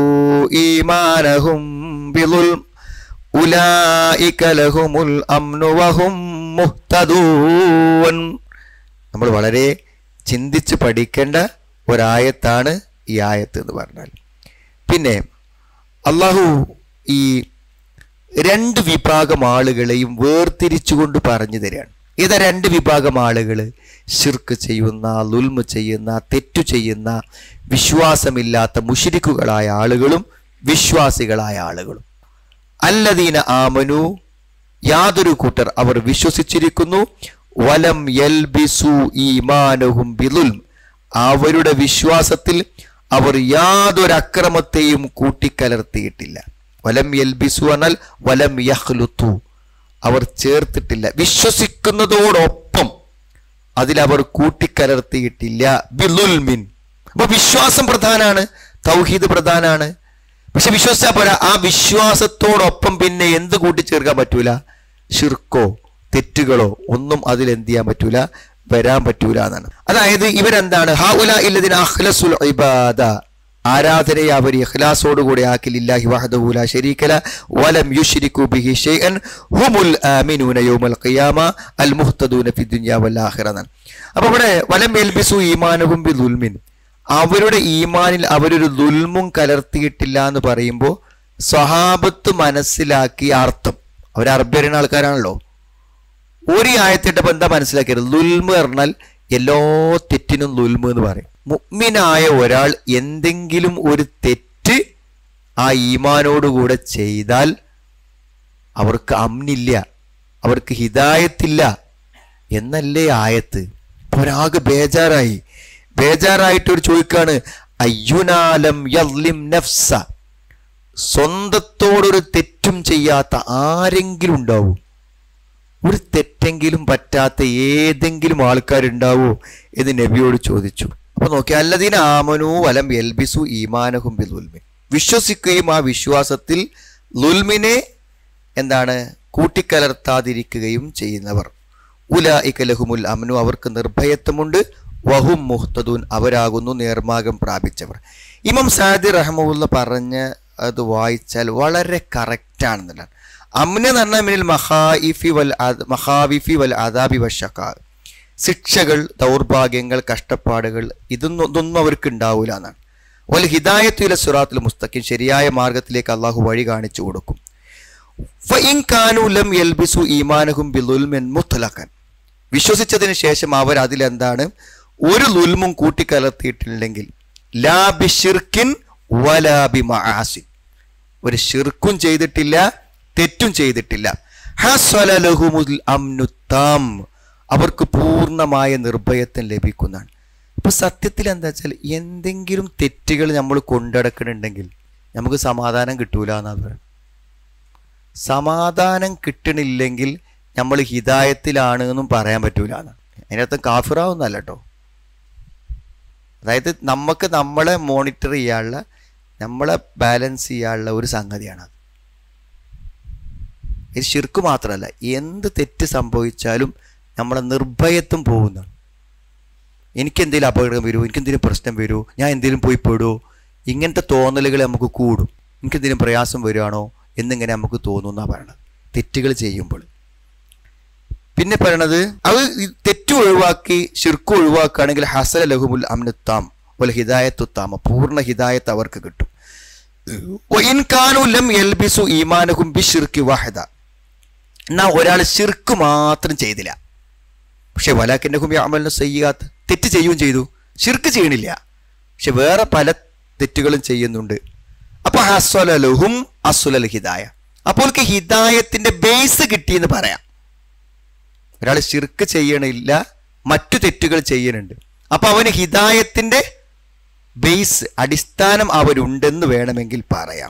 ഈമാനഹും ബിളുൽം ഉലായിക ലഹുമുൽ അംനു വഹും മുഹ്തദൂൻ നമ്മൾ വളരെ ചിന്തിച്ച് പഠിക്കേണ്ട ഒരായത്താണ് ഈ ആയത്ത് എന്ന് പറഞ്ഞാൽ പിന്നെ അള്ളാഹു ഈ രണ്ട് വിഭാഗം ആളുകളെയും വേർതിരിച്ചുകൊണ്ട് പറഞ്ഞു തരികയാണ് ഏതാ രണ്ട് വിഭാഗം ആളുകൾ ഷിർക്ക് ചെയ്യുന്ന ലുൽമ് ചെയ്യുന്ന തെറ്റു ചെയ്യുന്ന വിശ്വാസമില്ലാത്ത മുഷിരിക്കുകളായ ആളുകളും വിശ്വാസികളായ ആളുകളും അല്ലദീന ആമനു യാതൊരു കൂട്ടർ അവർ വിശ്വസിച്ചിരിക്കുന്നു വലം യൽബിസു ഈമാനഹും ബിലുൽ അവരുടെ വിശ്വാസത്തിൽ അവർ യാതൊരു അക്രമത്തെയും കൂട്ടിക്കലർത്തിയിട്ടില്ല വലം യൽബിസു എന്നാൽ വലം യഹ്ലുത്തു അവർ ചേർത്തിട്ടില്ല വിശ്വസിക്കുന്നതോടൊപ്പം അതിലവർ കൂട്ടിക്കലർത്തിയിട്ടില്ല ബിലുൽമിൻ അപ്പൊ വിശ്വാസം പ്രധാനാണ് തൗഹീദ് പ്രധാനാണ് പക്ഷെ വിശ്വസിച്ചാൽ പോരാ ആ വിശ്വാസത്തോടൊപ്പം പിന്നെ എന്ത് കൂട്ടിച്ചേർക്കാൻ പറ്റൂല ഷിർക്കോ തെറ്റുകളോ ഒന്നും അതിൽ എന്ത് ചെയ്യാൻ പറ്റൂല വരാൻ പറ്റൂല എന്നാണ് അതായത് ഇവരെന്താണ് ഹൗല ഇല്ലതിന് അഖ്ലസുൽ ഇബാദ ആരാധനയെ അവർ ഇഖ്ലാസോടുകൂടി ആക്കിലില്ലാഹി വഹദഹു ലാ ശരീകല വലം യുശ്രികു ബിഹി ഷൈഅൻ ഹുമുൽ ആമിനൂന യൗമൽ ഖിയാമ അൽ മുഹ്തദൂന ഫി ദുനിയ വൽ ആഖിറ എന്നാണ് അപ്പോൾ ഇവിടെ വലം യൽബിസു ഈമാനഹും ബി ദുൽമിൻ അവരുടെ ഈമാനിൽ അവരൊരു ദുൽമും കലർത്തിയിട്ടില്ല എന്ന് പറയുമ്പോൾ സ്വഹാബത്ത് മനസ്സിലാക്കിയ അർത്ഥം അവർ അറബി അറിയുന്ന ആൾക്കാരാണല്ലോ ഒരു ആയത്തിട്ടപ്പോൾ എന്താ മനസ്സിലാക്കിയത് ലുൽമ് പറഞ്ഞാൽ എല്ലാ തെറ്റിനും ലുൽമ് എന്ന് പറയും മുഗ്മിനായ ഒരാൾ എന്തെങ്കിലും ഒരു തെറ്റ് ആ ഈമാനോടുകൂടെ ചെയ്താൽ അവർക്ക് അമ്നില്ല അവർക്ക് ഹിദായത്തില്ല എന്നല്ലേ ആയത്ത് അപ്പൊ ഒരാകെ ബേജാറായി ബേജാറായിട്ട് ഒരു ചോദിക്കാണ് അയ്യുനാലം യദ്ലിം നഫ്സ സ്വന്തത്തോടൊരു തെറ്റും ചെയ്യാത്ത ആരെങ്കിലും ഉണ്ടാവൂ ഒരു തെറ്റെങ്കിലും പറ്റാത്ത ഏതെങ്കിലും ആൾക്കാരുണ്ടാവോ എന്ന് നബിയോട് ചോദിച്ചു അപ്പൊ നോക്കി അല്ലദീന ആമനു വലം എൽബിസു ഈമാനഹും ബിലുൽമിൻ വിശ്വസിക്കുകയും ആ വിശ്വാസത്തിൽ ലുൽമിനെ എന്താണ് കൂട്ടിക്കലർത്താതിരിക്കുകയും ചെയ്യുന്നവർ ഉല ഇക്കലഹുമുൽ അമനു അവർക്ക് നിർഭയത്വമുണ്ട് വഹും മുഹ്തദൂൻ അവരാകുന്നു നേർമാർഗം പ്രാപിച്ചവർ ഇമാം സാദി റഹമുല്ല പറഞ്ഞ് അത് വായിച്ചാൽ വളരെ കറക്റ്റാണെന്നുള്ളതാണ് അമ്ന എന്ന് പറഞ്ഞാൽ മിനിൽ മഹായിഫി വൽ അദ്- മഹാവിഫി വൽ അദാബി വഷക്കാ ശിക്ഷകൾ ദൗർഭാഗ്യങ്ങൾ കഷ്ടപ്പാടുകൾ ഇതൊന്നും ഇതൊന്നും അവർക്ക് ഉണ്ടാവില്ല എന്നാണ് വൽ ഹിദായത്തുല സുറാത്തുൽ മുസ്തഖിം ശരിയായ മാർഗത്തിലേക്ക് അള്ളാഹു വഴി കാണിച്ചു കൊടുക്കും ഫഇൻ കാനു ലം യൽബിസു ഈമാനഹും ബിളുൽമിൻ മുത്ലഖൻ വിശ്വസിച്ചതിന് ശേഷം അവർ അതിലെന്താണ് ഒരു ലുൽമും കൂട്ടിക്കലർത്തിയിട്ടില്ലെങ്കിൽ ലാ ബിഷിർക്കിൻ വലാ ബിമആസിൻ ഒരു ഷിർക്കും ചെയ്തിട്ടില്ല തെറ്റും ചെയ്തിട്ടില്ല ഹസ്വല ലഹുമുൽ അംനു താം അവർക്ക് പൂർണ്ണമായ നിർഭയത്വം ലഭിക്കുന്നതാണ് ഇപ്പൊ സത്യത്തിൽ എന്താ വെച്ചാൽ എന്തെങ്കിലും തെറ്റുകൾ നമ്മൾ കൊണ്ടടക്കണുണ്ടെങ്കിൽ നമുക്ക് സമാധാനം കിട്ടൂല എന്നാ പറയുന്നത് സമാധാനം കിട്ടണില്ലെങ്കിൽ നമ്മൾ ഹിതായത്തിലാണ് എന്നും പറയാൻ പറ്റൂല എന്നാണ് അതിനകത്ത് കാഫിറാവുന്നല്ല കേട്ടോ അതായത് നമുക്ക് നമ്മളെ മോണിറ്റർ ചെയ്യാനുള്ള നമ്മളെ ബാലൻസ് ചെയ്യാനുള്ള ഒരു സംഗതിയാണ് അത് ഇത് ശിർക്ക് മാത്രമല്ല എന്ത് തെറ്റ് സംഭവിച്ചാലും നമ്മളെ നിർഭയത്വം പോകുന്നതാണ് എനിക്ക് എന്തെങ്കിലും അപകടം വരുമോ എനിക്ക് എന്തെങ്കിലും പ്രശ്നം വരുമോ ഞാൻ എന്തെങ്കിലും പോയി പെടുമോ ഇങ്ങനത്തെ തോന്നലുകൾ നമുക്ക് കൂടും എനിക്ക് എന്തെങ്കിലും പ്രയാസം വരുവാണോ എന്നിങ്ങനെ നമുക്ക് തോന്നുന്ന പറയണത് തെറ്റുകൾ ചെയ്യുമ്പോൾ പിന്നെ പറയണത് അത് ഈ തെറ്റ് ഒഴിവാക്കി ശിർക്ക് ഒഴിവാക്കുകയാണെങ്കിൽ ഹസല ലഹുമുൽ അമ്നുത്താം ഒരു ഹിദായത്തുത്താമ പൂർണ്ണ ഹിദായത്ത് അവർക്ക് കിട്ടും വഇൻ കാനു ലം യൽബിസു ഈമാനഹും ബിശിർക്ക് വഹദ എന്നാ ഒരാൾ ശിർക്ക് മാത്രം ചെയ്തില്ല പക്ഷെ വലാക്കിന്നഹും യാമലിന് സയ്യാത്ത് തെറ്റ് ചെയ്യുകയും ചെയ്തു ശിർക്ക് ചെയ്യണില്ല പക്ഷെ വേറെ പല തെറ്റുകളും ചെയ്യുന്നുണ്ട് അപ്പൊ ഹസ്വലലുഹും അസുലൽ ഹിദായ അപ്പോൾ ഹിദായത്തിന്റെ ബേസ് കിട്ടിയെന്ന് പറയാം ഒരാൾ ശിർക്ക് ചെയ്യണില്ല മറ്റു തെറ്റുകൾ ചെയ്യുന്നുണ്ട് അപ്പൊ അവന് ഹിദായത്തിന്റെ ബേസ് അടിസ്ഥാനം അവരുണ്ടെന്ന് വേണമെങ്കിൽ പറയാം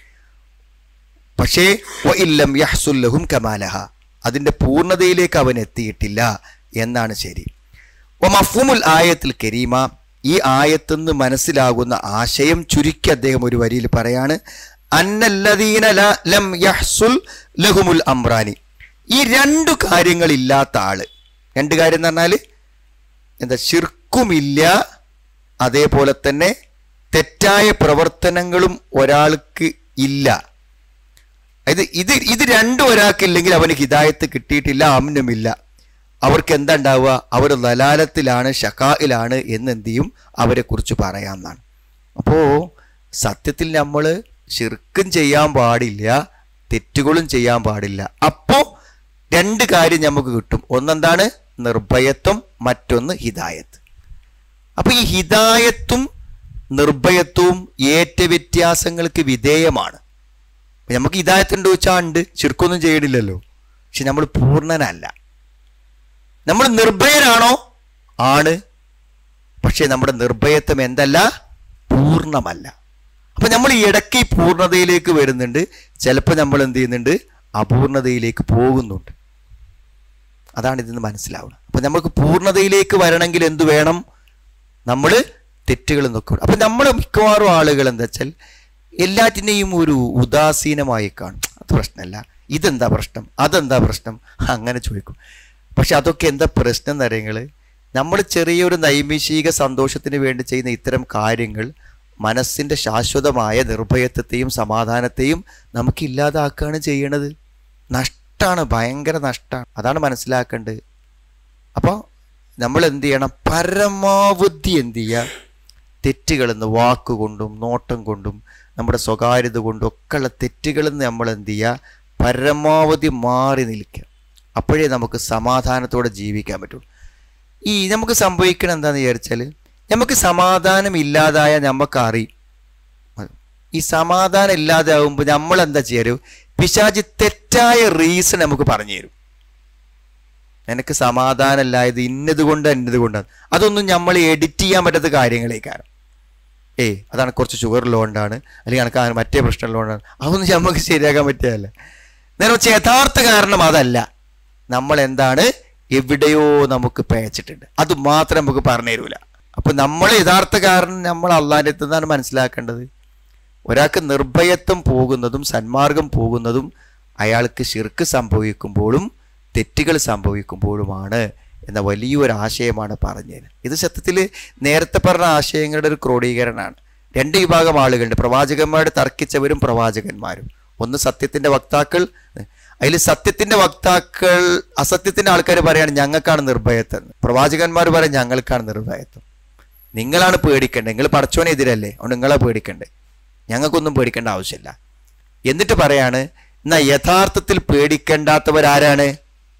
പക്ഷേ ഇല്ലം യഹ്സുല്ലഹും കമാലഹ അതിന്റെ പൂർണ്ണതയിലേക്ക് അവൻ എത്തിയിട്ടില്ല എന്നാണ് ശരി ഒ മഫൂമുൽ ആയത്തിൽ കരീമ ഈ ആയത്തുനിന്ന് മനസ്സിലാകുന്ന ആശയം ചുരുക്കി അദ്ദേഹം ഒരു വരിയിൽ പറയാണ് അന്നല്ലദീന ല- ലം യഹ്സുൽ ലഹുമുൽ അമ്രാനി ഈ രണ്ടു കാര്യങ്ങളില്ലാത്ത ആള് രണ്ട് കാര്യം എന്ന് പറഞ്ഞാല് എന്താ ശിർക്കുമില്ല അതേപോലെ തന്നെ തെറ്റായ പ്രവർത്തനങ്ങളും ഒരാൾക്ക് ഇല്ല ഇത് ഇത് ഇത് രണ്ടും ഒരാൾക്കില്ലെങ്കിൽ അവന് ഹിദായത്ത് കിട്ടിയിട്ടില്ല അമ്നുമില്ല അവർക്ക് എന്താ ഉണ്ടാവുക അവർ ലലാലത്തിലാണ് ഷക്കായിലാണ് എന്ന് എന്ത് ചെയ്യും അവരെ കുറിച്ച് പറയാമെന്നാണ് അപ്പോൾ സത്യത്തിൽ നമ്മൾ ശിർക്കും ചെയ്യാൻ പാടില്ല തെറ്റുകളും ചെയ്യാൻ പാടില്ല അപ്പോൾ രണ്ട് കാര്യം നമുക്ക് കിട്ടും ഒന്നെന്താണ് നിർഭയത്വം മറ്റൊന്ന് ഹിദായത്ത് അപ്പൊ ഈ ഹിദായത്തും നിർഭയത്വവും ഏറ്റ വ്യത്യാസങ്ങൾക്ക് വിധേയമാണ് ഇപ്പൊ നമുക്ക് ഹിദായത്തുണ്ട് വെച്ചാൽ ഉണ്ട് ശിർക്കൊന്നും ചെയ്യണില്ലല്ലോ പക്ഷെ നമ്മൾ പൂർണ്ണനല്ല നമ്മൾ നിർഭയനാണോ ആണ് പക്ഷേ നമ്മുടെ നിർഭയത്വം എന്തല്ല പൂർണ്ണമല്ല അപ്പൊ നമ്മൾ ഈ ഇടയ്ക്ക് ഈ പൂർണ്ണതയിലേക്ക് വരുന്നുണ്ട് ചിലപ്പോൾ നമ്മൾ എന്ത് ചെയ്യുന്നുണ്ട് അപൂർണതയിലേക്ക് പോകുന്നുണ്ട് അതാണ് ഇതിന്ന് മനസ്സിലാവുന്നത് അപ്പൊ നമുക്ക് പൂർണ്ണതയിലേക്ക് വരണമെങ്കിൽ എന്ത് വേണം നമ്മൾ തെറ്റുകൾ നോക്കണം അപ്പൊ നമ്മൾ മിക്കവാറും ആളുകൾ എന്താ വെച്ചാൽ എല്ലാറ്റിനെയും ഒരു ഉദാസീനമായി കാണും അത് പ്രശ്നമല്ല ഇതെന്താ പ്രശ്നം അതെന്താ പ്രശ്നം അങ്ങനെ ചോദിക്കും പക്ഷെ അതൊക്കെ എന്താ പ്രശ്നം എന്നറിയങ്ങൾ നമ്മൾ ചെറിയൊരു നൈമിഷിക സന്തോഷത്തിന് വേണ്ടി ചെയ്യുന്ന ഇത്തരം കാര്യങ്ങൾ മനസ്സിൻ്റെ ശാശ്വതമായ നിർഭയത്വത്തെയും സമാധാനത്തെയും നമുക്ക് ഇല്ലാതാക്കുകയാണ് ചെയ്യണത് നഷ്ടമാണ് ഭയങ്കര നഷ്ടമാണ് അതാണ് മനസ്സിലാക്കേണ്ടത് അപ്പോൾ നമ്മൾ എന്ത് ചെയ്യണം പരമാവധി എന്ത് ചെയ്യുക തെറ്റുകളെന്ന് വാക്കുകൊണ്ടും നോട്ടം കൊണ്ടും നമ്മുടെ സ്വകാര്യത കൊണ്ടും ഒക്കെയുള്ള തെറ്റുകളിൽ നിന്ന് നമ്മൾ എന്ത് ചെയ്യുക പരമാവധി മാറി നിൽക്കുക അപ്പോഴേ നമുക്ക് സമാധാനത്തോടെ ജീവിക്കാൻ പറ്റുള്ളൂ ഈ നമുക്ക് സംഭവിക്കണം എന്താണെന്ന് വിചാരിച്ചാൽ നമുക്ക് സമാധാനം ഇല്ലാതായ നമുക്കറിയും ഈ സമാധാനം ഇല്ലാതെ ആകുമ്പോൾ നമ്മൾ എന്താ ചെയ്യാറ് പിശാചി തെറ്റായ റീസൺ നമുക്ക് പറഞ്ഞു തരും നിനക്ക് സമാധാനമില്ലായത് ഇന്നത് കൊണ്ട് ഇന്നത് കൊണ്ടാണ് അതൊന്നും നമ്മൾ എഡിറ്റ് ചെയ്യാൻ പറ്റാത്ത കാര്യങ്ങളേക്കാരം ഏയ് അതാണ് കുറച്ച് ഷുഗർ ഉള്ളതുകൊണ്ടാണ് അല്ലെങ്കിൽ എനിക്ക് അങ്ങനെ മറ്റേ പ്രശ്നം ഉള്ളതുകൊണ്ടാണ് അതൊന്നും നമുക്ക് ശരിയാക്കാൻ പറ്റിയല്ല നേരെ വെച്ച് യഥാർത്ഥ കാരണം അതല്ല നമ്മൾ എന്താണ് എവിടെയോ നമുക്ക് പേച്ചിട്ടുണ്ട് അത് മാത്രം നമുക്ക് പറഞ്ഞു തരൂല അപ്പൊ നമ്മൾ യഥാർത്ഥ കാരണം നമ്മൾ അള്ളാൻ്റെ അടുത്ത് നിന്നാണ് മനസ്സിലാക്കേണ്ടത് ഒരാൾക്ക് നിർഭയത്വം പോകുന്നതും സന്മാർഗം പോകുന്നതും അയാൾക്ക് ശിർക്ക് സംഭവിക്കുമ്പോഴും തെറ്റുകൾ സംഭവിക്കുമ്പോഴുമാണ് എന്ന വലിയൊരു ആശയമാണ് പറഞ്ഞത് ഇത് സത്യത്തിൽ നേരത്തെ പറഞ്ഞ ആശയങ്ങളുടെ ഒരു ക്രോഡീകരണമാണ് രണ്ട് വിഭാഗം ആളുകളുണ്ട് പ്രവാചകന്മാരോട് തർക്കിച്ചവരും പ്രവാചകന്മാരും ഒന്ന് സത്യത്തിന്റെ വക്താക്കൾ അതിൽ സത്യത്തിന്റെ വക്താക്കൾ അസത്യത്തിന്റെ ആൾക്കാർ പറയാണ് ഞങ്ങൾക്കാണ് നിർഭയത്വം പ്രവാചകന്മാർ പറയും ഞങ്ങൾക്കാണ് നിർഭയത്വം നിങ്ങളാണ് പേടിക്കേണ്ടത് നിങ്ങൾ പടച്ചോനെതിരല്ലേ അതുകൊണ്ട് നിങ്ങളെ പേടിക്കണ്ടേ ഞങ്ങൾക്കൊന്നും പേടിക്കേണ്ട ആവശ്യമില്ല എന്നിട്ട് പറയാണ് എന്നാ യഥാർത്ഥത്തിൽ പേടിക്കേണ്ടാത്തവരാരാണ്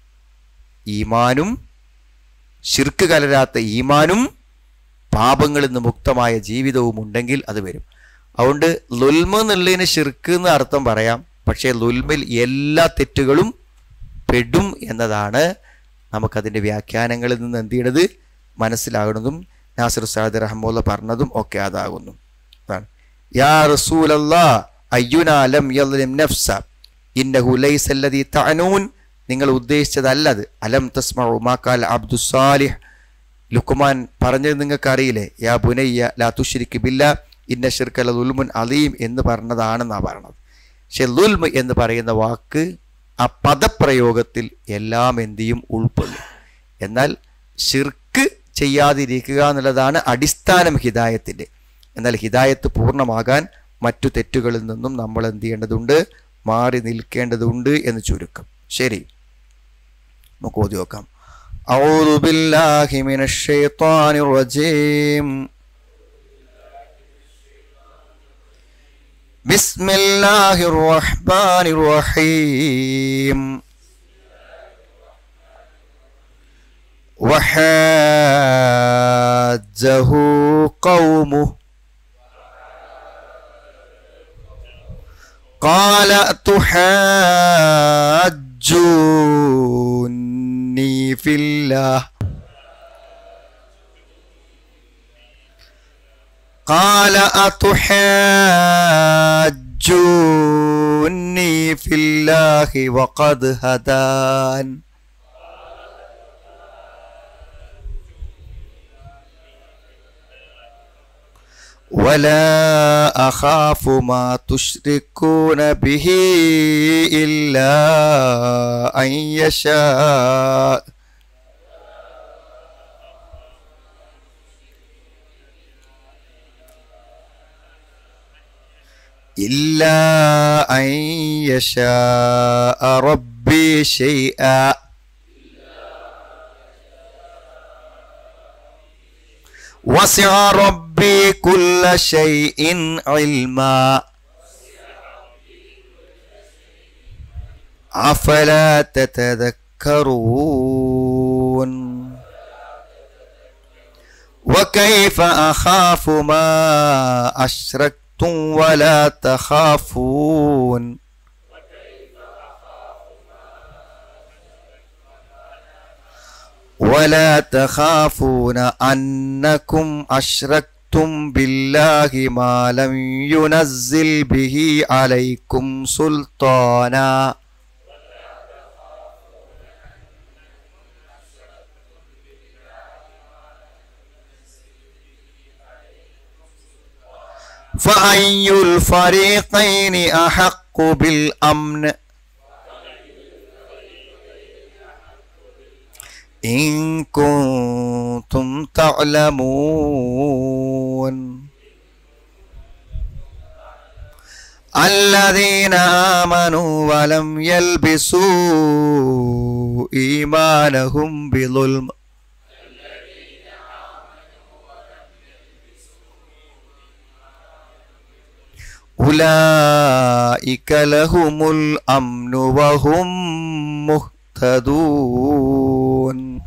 ഈമാനും ശിർക്ക് കലരാത്ത ഈമാനും പാപങ്ങളിൽ നിന്ന് മുക്തമായ ജീവിതവും ഉണ്ടെങ്കിൽ അത് വരും അതുകൊണ്ട് ലുൽമ എന്നുള്ളതിന് ഷിർക്ക് എന്ന് അർത്ഥം പറയാം പക്ഷേ ലുൽമിൽ എല്ലാ തെറ്റുകളും പെടും എന്നതാണ് നമുക്കതിൻ്റെ വ്യാഖ്യാനങ്ങളിൽ നിന്ന് എന്ത് ചെയ്യണത് മനസ്സിലാകുന്നതും നാസിർ സാദ് റഹ്മുല്ല പറഞ്ഞതും ഒക്കെ അതാകുന്നു അതാണ് യാ റസൂലല്ലാ അയ്യുനാ ലം യദ്ലിം നഫ്സ ഇന്നഹു ലൈസ അല്ലദീ തഅനൂൻ നിങ്ങൾ ഉദ്ദേശിച്ചതല്ലത് അലം തസ്മഉ മാ ഖാല അബ്ദുസ്സാലിഹ് ലുക്കുമാൻ പറഞ്ഞത് നിങ്ങൾക്ക് അറിയില്ലേ യാ ബുനയ്യ ലാ തുശ്രിക്ക് ബില്ല ഇന്ന ഷിർക്ക ലുൽമുൻ അലീം എന്ന് പറഞ്ഞതാണെന്നാണ് പറയണത് പക്ഷെ ലുൽമ് എന്ന് പറയുന്ന വാക്ക് ആ പദപ്രയോഗത്തിൽ എല്ലാം എന്തിയും ഉൾക്കൊള്ളും എന്നാൽ ഷിർക്ക് ചെയ്യാതിരിക്കുക എന്നുള്ളതാണ് അടിസ്ഥാനം ഹിദായത്തിൻ്റെ എന്നാൽ ഹിദായത്ത് പൂർണ്ണമാകാൻ മറ്റു തെറ്റുകളിൽ നിന്നും നമ്മൾ എന്ത് ചെയ്യേണ്ടതുണ്ട് മാറി നിൽക്കേണ്ടതുണ്ട് എന്ന് ചുരുക്കം ശരി നമുക്ക് ഓതി നോക്കാം أعوذ بالله من الشيطان الرجيم بسم الله الرحمن الرحيم وحاجه قومه قال تحاجوني في الله قال أتحاجوني في الله وقد هدان ولا أخاف ما تشركون به إلا أن يشاء إلا أن يشاء ربي شيئا وسع ربي كل شيء علما أفلا تتذكرون وكيف أخاف ما أشركتم ولا تخافون ولا تخافون أنكم أشركتم بالله ما لم ينزل به عليكم سلطانا فأي الفريقين أحق بالأمن إن كنتم تعلمون الذين آمنوا ولم يلبسوا إيمانهم بظلم أولئك لهم الأمن وهم مهتدون